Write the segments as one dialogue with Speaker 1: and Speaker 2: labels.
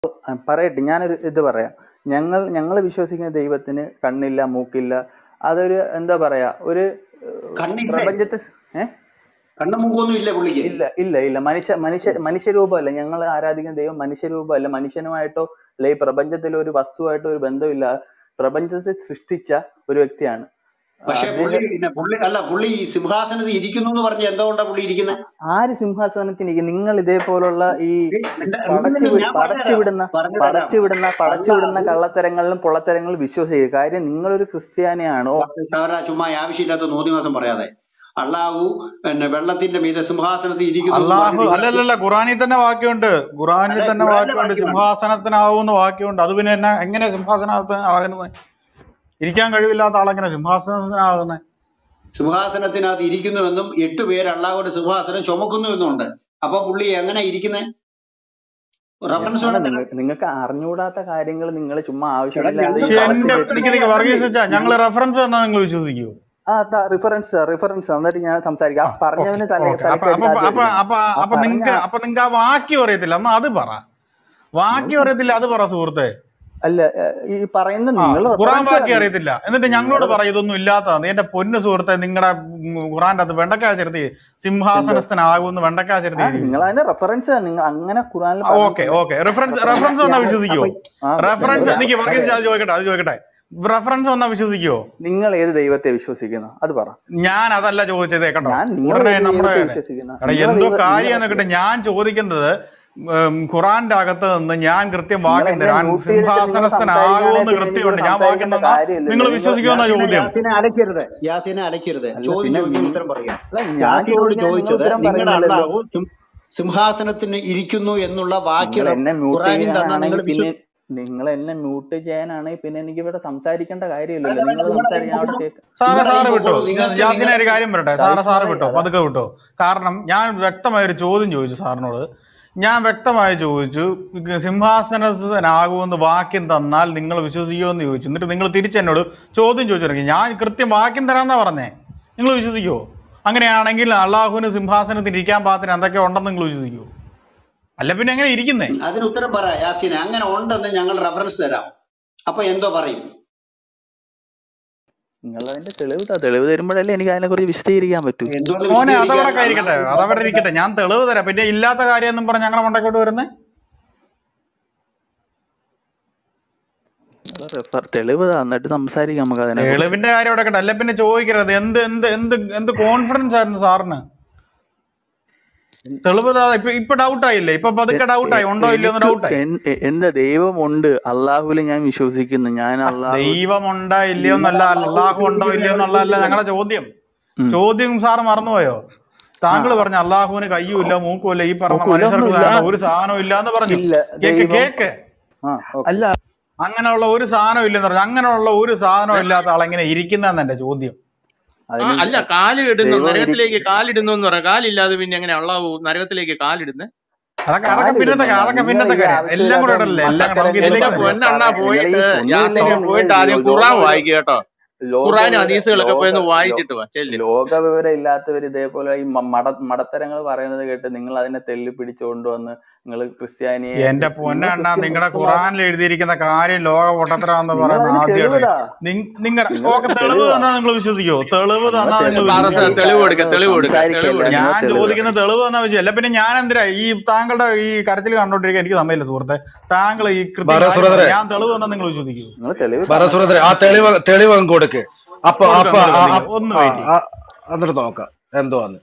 Speaker 1: ആ, പറയട്ടെ ഞാനൊരു ഇത് പറയാം ഞങ്ങൾ ഞങ്ങൾ വിശ്വസിക്കുന്ന ദൈവത്തിന് കണ്ണില്ല മൂക്കില്ല അതൊരു എന്താ പറയാ ഒരു ഏഹ്,
Speaker 2: കണ്ണില്ലേ
Speaker 1: പ്രപഞ്ചത്തെ സ്- ഏ
Speaker 2: കണ്ണും മൂക്കൊന്നും ഇല്ല പുള്ളിക്ക്
Speaker 1: ഇല്ല ഇല്ല ഇല്ല മനുഷ്യ മനുഷ്യ മനുഷ്യരൂപമല്ല ഞങ്ങൾ ആരാധിക്കുന്ന ദൈവം മനുഷ്യരൂപമല്ല മനുഷ്യനുമായിട്ടോ അല്ലെങ്കിൽ പ്രപഞ്ചത്തിലെ ഒരു വസ്തുവായിട്ടോ ഒരു ബന്ധമില്ല പ്രപഞ്ചത്തെ സൃഷ്ടിച്ച ഒരു വ്യക്തിയാണ്
Speaker 2: പക്ഷെ പുള്ളി
Speaker 1: അദ്ദേഹം
Speaker 2: പിന്നെ പുള്ളി അല്ല പുള്ളി ഈ സിംഹാസനത്തിൽ ഇരിക്കുന്നു എന്ന് പറഞ്ഞ എന്തുകൊണ്ടാ പുള്ളി ഇരിക്കുന്നത്
Speaker 1: ആര് സിംഹാസനത്തിന് നിങ്ങൾ ഇതേപോലുള്ള ഈ പടച്ചു
Speaker 2: എന്തിനും
Speaker 1: വി-
Speaker 2: ഞാൻ
Speaker 1: പടച്ചു
Speaker 2: പറഞ്ഞുതരാം
Speaker 1: വിടുന്ന
Speaker 2: പറഞ്ഞുതരാം
Speaker 1: പടച്ചു വിടുന്ന പടച്ചു വിടുന്ന
Speaker 2: അള്ളാഹു
Speaker 1: കള്ളത്തരങ്ങളിലും പൊള്ളത്തരങ്ങളിലും വിശ്വസിക്കുക കാര്യം നിങ്ങളൊരു ക്രിസ്ത്യാനിയാണോ
Speaker 2: സാറാ ചുമ്മാ ആവശ്യമില്ലാത്ത നോതിമാസം പറയാതെ അള്ളാഹു പിന്നെ വെള്ളത്തിന്റെ മീതെ സിംഹാസനത്തിൽ ഇരിക്കുന്നു എന്ന്
Speaker 3: അള്ളാഹു
Speaker 2: പറഞ്ഞ് നിങ്ങൾ
Speaker 3: അല്ലല്ലല്ല ഖുറാനിൽ തന്നെ വാക്യമുണ്ട് ഖുറാനിൽ
Speaker 2: അതെ
Speaker 3: തന്നെ
Speaker 2: ഖുറാനിലെ
Speaker 3: വാക്യമുണ്ട്
Speaker 2: വാക്യമാണ്
Speaker 3: സിംഹാസനത്തിനാവുന്ന വാക്യമുണ്ട് അത് പിന്നെ എന്നാ എങ്ങനെ സിംഹാസനത്തിന് ആകുന്നത് ഇരിക്കാൻ കഴിവില്ലാത്ത ആളെങ്ങനെ സിംഹാസനത്തിനാകുന്നത്
Speaker 2: സിംഹാസനത്തിനകത്ത് ഇരിക്കുന്നുവെന്നും എട്ട് പേര് അള്ളാഹുവിന്റെ സിംഹാസനം ചുമക്കുന്നു എന്നുണ്ട് അപ്പൊ പുള്ളി എങ്ങനെ ഇരിക്കുന്നത് റഫറൻസ്
Speaker 1: അല്ല
Speaker 2: വേണം
Speaker 1: നിങ്ങൾ നിങ്ങൾക്ക് അറിഞ്ഞുകൂടാത്ത കാര്യങ്ങൾ നിങ്ങൾ ചുമ്മാ
Speaker 2: ചേട്ടാ
Speaker 1: ആവശ്യമില്ലാതെ ഈ
Speaker 3: പക്ഷെ
Speaker 2: ഞങ്ങൾക്ക്
Speaker 1: പടച്ചു
Speaker 3: എന്റെ
Speaker 1: കെട്ടി
Speaker 3: നിക്ക് നിക്ക് വർഗീസ് വെച്ചാ ഞങ്ങൾ
Speaker 2: ഞങ്ങൾ
Speaker 3: റെഫറൻസ് തന്നാ നിങ്ങൾ വിശ്വസിക്കുവോ
Speaker 1: ആ റിഫറൻസ് റിഫറൻസ് എന്നിട്ട് ഞാൻ സംസാരിക്കാം ആ
Speaker 3: ഓക്കെ
Speaker 1: പറഞ്ഞവന് തല
Speaker 3: ഓക്കെ അപ്പൊ
Speaker 1: തലക്കടി
Speaker 3: അപ്പൊ
Speaker 1: ആദ്യം
Speaker 3: അപ്പൊ
Speaker 1: അടിക്കണം
Speaker 3: അപ്പൊ
Speaker 1: ആ
Speaker 3: അപ്പൊ
Speaker 1: പറഞ്ഞ
Speaker 3: നിങ്ങക്ക് അപ്പൊ നിങ്ങക്ക് ആ വാക്യം അറിയത്തില്ല എന്നാ അത് പറ
Speaker 1: നിങ്ങൾ
Speaker 3: വാക്യം
Speaker 1: സം-
Speaker 3: അറിയത്തില്ല അത് പറ സുഹൃത്തെ
Speaker 1: അല്ല ഏ, ഈ പറയുന്ന
Speaker 3: ആ
Speaker 1: നിങ്ങൾ
Speaker 3: ഖുറാൻ
Speaker 1: റെഫറൻസ്
Speaker 3: വാക്യം അറിയത്തില്ല എന്നിട്ട് ഞങ്ങളോട്
Speaker 1: നിങ്ങൾ
Speaker 3: പറ ഇതൊന്നും ഇല്ലാത്തതാണ് എന്റെ പൊന്ന് സുഹൃത്തെ നിങ്ങളുടെ ഖുറാന്റെ അത് വെണ്ടക്കാ ചേർത്ത്
Speaker 1: എന്തോ
Speaker 3: സിംഹാസനസ്ഥനാകുമെന്ന് വെണ്ടക്കാ
Speaker 1: ആ
Speaker 3: ചേർത്ത് എഴുതി
Speaker 1: നിങ്ങൾ അതിന്റെ റെഫറൻസ് നിങ്ങൾ അങ്ങനെ ഖുറാനിൽ
Speaker 3: ഓക്കെ
Speaker 1: പറഞ്ഞിട്ടുണ്ട്
Speaker 3: ഓക്കെ റെഫറൻസ്
Speaker 1: അപ്പൊ
Speaker 3: റെഫറൻസ് വന്നാ
Speaker 1: ഞാൻ
Speaker 3: വിശ്വസിക്കുവോ
Speaker 1: അപ്പൊ ആ
Speaker 3: റെഫറൻസ്
Speaker 1: നിങ്ങൾ
Speaker 3: എനിക്ക് വർഗീസ്
Speaker 1: അതെ
Speaker 3: അത് ചോദിക്കട്ടെ അത് ചോദിക്കട്ടെ റെഫറൻസ് വന്നാ വിശ്വസിക്കുവോ
Speaker 1: നിങ്ങൾ ഏത് ദൈവത്തെ വിശ്വസിക്കുന്നു അത് പറ
Speaker 3: ഞാൻ അതല്ല ചോദിച്ചത് കേട്ടോ
Speaker 1: ഞാൻ നിങ്ങൾ
Speaker 3: ഉടനെ
Speaker 1: ഏത്
Speaker 3: നമ്മുടെ
Speaker 1: ദൈവത്തെ വിശ്വസിക്കുന്ന
Speaker 3: എടാ
Speaker 1: നിങ്ങളെ
Speaker 3: എന്തോ
Speaker 1: ദൈവ
Speaker 3: കാര്യം
Speaker 1: നിങ്ങളെ
Speaker 3: എന്നൊക്കെ ഞാൻ ചോദിക്കുന്നത് ഉം, ഖുറാന്റെ അകത്ത് നിന്ന് ഞാൻ കൃത്യം
Speaker 1: നിങ്ങൾ
Speaker 3: വാക്യം
Speaker 1: എന്നെ
Speaker 3: തരാൻ
Speaker 1: മ്യൂട്ട് ചെയ്തിട്ട് നിങ്ങൾ
Speaker 3: സിംഹാസനസ്ഥനാകുമെന്ന്
Speaker 1: സംസാരിക്കുകയാണെങ്കിൽ പിന്നെ എനിക്കിവിടെ
Speaker 3: കൃത്യമുണ്ട് ഞാൻ വാക്യം
Speaker 1: സംസാരിക്കേണ്ട
Speaker 3: തന്നാ
Speaker 1: കാര്യമില്ലല്ലോ
Speaker 3: നിങ്ങൾ
Speaker 1: നിങ്ങൾ
Speaker 3: വിശ്വസിക്കുമെന്നാ
Speaker 2: യാസിനെ
Speaker 3: ചോദ്യം
Speaker 2: യാസിനെ അലക്കരുത് യാസിനെ അലക്കരുത്
Speaker 1: അല്ല
Speaker 2: ചോദ്യം
Speaker 1: പിന്നെ
Speaker 2: ചോദിക്കുന്ന
Speaker 1: നി-
Speaker 2: ഉത്തരം പറയാം
Speaker 1: അല്ല ഞാൻ
Speaker 2: യാസിനോട്
Speaker 1: ചോദിക്കാൻ നിങ്ങൾ
Speaker 2: ചോദിച്ചത്
Speaker 1: ഉത്തരം
Speaker 2: നിങ്ങളുടെ
Speaker 1: പറയുന്നില്ലല്ലോ
Speaker 2: അള്ളാഹു സിം- സിംഹാസനത്തിന് ഇരിക്കുന്നു എന്നുള്ള
Speaker 1: നിങ്ങൾ
Speaker 2: വാക്യം
Speaker 1: എന്നെ മ്യൂട്ട്
Speaker 2: ഖുറാനിൽ തന്നാൽ നിങ്ങൾ
Speaker 1: ചെയ്യാനാണെങ്കിൽ
Speaker 2: വിശ്വ
Speaker 1: പിന്നെ നിങ്ങൾ എന്നെ മ്യൂട്ട് ചെയ്യാനാണെങ്കിൽ പിന്നെ എനിക്ക് ഇവിടെ സംസാരിക്കേണ്ട കാര്യമില്ലല്ലോ
Speaker 2: അല്ല,
Speaker 1: നിങ്ങൾ
Speaker 2: നിങ്ങളെ
Speaker 1: സംസാരിക്കാൻ അവിടെ
Speaker 2: കൈ
Speaker 1: കേൾക്കാം
Speaker 3: സാറേ
Speaker 2: നിങ്ങളെ
Speaker 3: സാറ്
Speaker 2: കൈ
Speaker 3: വിട്ടോ
Speaker 2: പൊക്കോളൂ നിങ്ങൾക്ക്
Speaker 3: യാസിനെ
Speaker 2: നിങ്ങളുടെ
Speaker 3: ഒരു കാര്യം പറയട്ടെ സാറേ സാറ്
Speaker 1: സഹിഷ്ണുത
Speaker 3: വിട്ടോ
Speaker 1: അതാ
Speaker 3: പതുക്കെ വിട്ടോ കാരണം ഞാൻ വ്യക്തമായ ഒരു ചോദ്യം ചോദിച്ചു സാറിനോട് ഞാൻ വ്യക്തമായി ചോദിച്ചു സിംഹാസനത്തിനാകുമെന്ന് വാക്യം തന്നാൽ നിങ്ങൾ വിശ്വസിക്കുമെന്ന് ചോദിച്ചു എന്നിട്ട് നിങ്ങൾ തിരിച്ചെന്നോട് ചോദ്യം ചോദിച്ചു തുടങ്ങി ഞാൻ കൃത്യം വാക്യം തരാമെന്നാ പറഞ്ഞേ നിങ്ങൾ വിശ്വസിക്കുമോ അങ്ങനെയാണെങ്കിൽ അള്ളാഹുവിന് സിംഹാസനത്തിൽ ഇരിക്കാൻ പാകത്തിന് എന്തൊക്കെ ഉണ്ടെന്ന് നിങ്ങൾ വിശ്വസിക്കുമോ അല്ല പിന്നെ എങ്ങനെ ഇരിക്കുന്നേ
Speaker 2: അതിന് ഉത്തരം പറ യാസിനെ അങ്ങനെ ഉണ്ടെന്ന് ഞങ്ങൾ റെഫറൻസ് തരാം അപ്പൊ എന്തോ പറയും
Speaker 1: നിങ്ങൾ അതിന്റെ തെളിവ് താ തെളിവ് തരുമ്പോഴല്ലേ എനിക്ക് അതിനെ കുറിച്ച് വിശദീകരിക്കാൻ പറ്റൂ
Speaker 2: എന്തോന്ന്
Speaker 3: മോനെ അതവിടെ
Speaker 2: വിശദീകരിക്കാൻ
Speaker 3: ഇരിക്കട്ടെ
Speaker 2: അള്ളാഹു
Speaker 3: അതവിടെ
Speaker 2: പറഞ്ഞ
Speaker 3: ഇരിക്കട്ടെ ഞാൻ തെളിവ് തരാം പിന്നെ ഇല്ലാത്ത കാര്യം എന്നും പറഞ്ഞ് ഞങ്ങളുടെ മണ്ടക്കോട്ട് വരുന്നേ
Speaker 1: നിങ്ങൾ റെഫർ തെളിവ് താ എന്നിട്ട് സംസാരിക്കാം നമുക്ക് അതിനെ കുറിച്ച്
Speaker 3: തെളിവിന്റെ കാര്യം അവിടെ കേട്ടോ അല്ല പിന്നെ ചോദിക്കരുത് എന്ത് എന്ത് എന്ത് എന്ത് കോൺഫിഡൻസ് ആയിരുന്നു സാറിന് തെളിവ് താ- ഇപ്പൊ ഇപ്പൊ ഡൗട്ട് ആയില്ലേ ഇപ്പൊ പതുക്കെ ഡൗട്ട് ആയി ഉണ്ടോ ഇല്ലയോ എന്ന്
Speaker 1: എനിക്ക്
Speaker 3: ഡൗട്ട് ആയി
Speaker 1: എൻ- എ- എന്താ ദൈവമുണ്ട് അള്ളാഹുവിൽ ഞാൻ വിശ്വസിക്കുന്നു ഞാൻ അള്ളാഹു
Speaker 3: ദൈവം ഉണ്ടോ ഇല്ലയോ എന്നല്ല അള്ളാഹു ഉണ്ടോ ഇല്ലയോ എന്നുള്ളതല്ല ഞങ്ങളുടെ ചോദ്യം
Speaker 1: ഉം.
Speaker 3: ചോദ്യം സാറ് മറന്നുപോയോ താങ്കൾ പറഞ്ഞു അള്ളാഹുവിന് കയ്യും ഇല്ല മൂക്കും ഇല്ല ഈ പറഞ്ഞ
Speaker 1: മൂക്കും ഇല്ല,
Speaker 3: മനുഷ്യർക്ക്
Speaker 1: ഒന്നുമില്ല.
Speaker 3: വേണ്ട ഒരു സാധനവും ഇല്ല എന്ന് പറഞ്ഞു
Speaker 1: ഇല്ല
Speaker 3: കേക്ക്
Speaker 1: ദൈവം
Speaker 3: കേക്ക്
Speaker 1: ആ ഓക്കെ
Speaker 3: അല്ല അങ്ങനെയുള്ള ഒരു സാധനം ഇല്ലെന്ന് പറഞ്ഞു അങ്ങനെയുള്ള ഒരു സാധനം ഇല്ലാത്ത ആളെങ്ങനെ ഇരിക്കുന്നതെന്ന് എന്റെ ചോദ്യം
Speaker 4: ആ,
Speaker 1: അതിന്
Speaker 4: അല്ല കാലിടുന്നു
Speaker 1: ദൈവം ഇരി-
Speaker 4: നരകത്തിലേക്ക് കാലിടുന്നു എന്ന് പറയാം കാലില്ലാതെ പിന്നെ എങ്ങനെ അള്ളാഹു നരകത്തിലേക്ക് കാലിടുന്നത്
Speaker 3: അതൊക്കെ അതൊക്കെ പിന്നത്തെ കാര്യം അതൊക്കെ
Speaker 1: നിങ്ങൾ
Speaker 3: പിന്നത്തെ
Speaker 1: ഈ
Speaker 3: കാര്യം എല്ലാം കൂടെ
Speaker 1: ആവശ്യമില്ലാത്ത
Speaker 3: ഇടല്ലേ എല്ലാം കൂടെ നമുക്ക്
Speaker 1: മണ്ടത്തരങ്ങൾ
Speaker 3: ഇതിലേക്ക്
Speaker 4: എന്റെ
Speaker 3: വരാം.
Speaker 4: പൊന്നണ്ണ
Speaker 1: നിങ്ങൾ ഈ
Speaker 4: പോയിട്ട് യാസിനെ
Speaker 1: ഒന്നുമില്ലെങ്കിൽ
Speaker 4: പോയിട്ട്
Speaker 1: നിങ്ങൾ
Speaker 4: ആദ്യം
Speaker 1: ലോക
Speaker 4: ഖുറാൻ വായിക്കുക കേട്ടോ
Speaker 1: ലോക
Speaker 4: ഖുറാനും
Speaker 1: വിവരം
Speaker 4: ഹദീസുകളൊക്കെ പോയി ഒന്ന്
Speaker 1: ലോക ലോ-
Speaker 4: വായിച്ചിട്ട് വാ ചെല്ല്
Speaker 1: ലോക വിവരം ഇല്ലാത്തവർ ഇതേപോലെ ഈ മ- മട മടത്തരങ്ങൾ പറയുന്നത് കേട്ട് നിങ്ങൾ അതിനെ തെല്ലി പിടിച്ചു കൊണ്ടുവന്ന് നിങ്ങൾ ക്രിസ്ത്യാനിയെ
Speaker 3: എന്റെ
Speaker 1: ക്രിസ്- നിങ്ങൾ
Speaker 3: പൊന്നണ്ണ
Speaker 1: ക്രിസ്ത്യൻ
Speaker 3: നിങ്ങളുടെ
Speaker 1: ക്രിസ്തുവാ
Speaker 3: ഖുറാനിൽ എഴുതിയിരിക്കുന്ന കാര്യം ലോക പൊട്ടത്തരാന്ന്
Speaker 1: നിങ്ങൾ
Speaker 3: പറയുന്ന
Speaker 1: അതിന്
Speaker 3: ആദ്യമായിട്ട്
Speaker 1: തെളിവിതാ
Speaker 3: നിങ്ങളുടെ
Speaker 1: നിങ്ങൾ
Speaker 3: ഓക്കെ തെളിവ്
Speaker 1: തെളിവാ
Speaker 3: തന്നാ നിങ്ങൾ വിശ്വസിക്കോ തെളിവ്
Speaker 1: നിങ്ങൾ
Speaker 3: തന്നാ നിങ്ങൾ
Speaker 1: തെളിവ്
Speaker 4: പാറ
Speaker 1: നിങ്ങൾ
Speaker 3: വിശ്വസിക്കോ
Speaker 1: ഈ
Speaker 4: തെളിവ് കൊടുക്ക
Speaker 1: കാര്യങ്ങൾ
Speaker 4: തെളിവ് കൊടുക്ക തെളിവ്
Speaker 1: സംസാരിക്കല്ല
Speaker 4: കൊടുക്ക
Speaker 1: നിങ്ങൾ
Speaker 3: ഞാൻ
Speaker 1: തെളിവ്
Speaker 3: ചോദിക്കുന്ന തെളിവ് തന്നാ വിശ്വസിക്കും അല്ല പിന്നെ ഞാൻ എന്തിനാ ഈ താങ്കളുടെ ഈ കരച്ചിൽ കണ്ടോണ്ടിരിക്കാൻ എനിക്ക് സമയമില്ല സുഹൃത്തെ താങ്കൾ ഈ കൃത്യം കാര്യം
Speaker 5: ബറസുറതരെ
Speaker 3: പറ ഞാൻ തെളിവ് തന്നാ നിങ്ങൾ വിശ്വസിക്കൂ
Speaker 1: നിങ്ങൾ തെളിവ് താ
Speaker 5: ബറസുറതരെ ആ തെളിവ് തെളിവ് അങ്ങ് കൊടുക്ക് അപ്പൊ
Speaker 3: കൊടുക്കാം
Speaker 5: അപ്പൊ
Speaker 3: കൊടുക്കാം
Speaker 5: ആ-
Speaker 3: നിങ്ങൾ
Speaker 5: ആ-
Speaker 3: ഒന്ന്
Speaker 5: ആ-
Speaker 3: വെയിറ്റ് ചെയ്യും
Speaker 5: ആ- എന്നിട്ട് നോക്കാം എന്തുവാന്ന്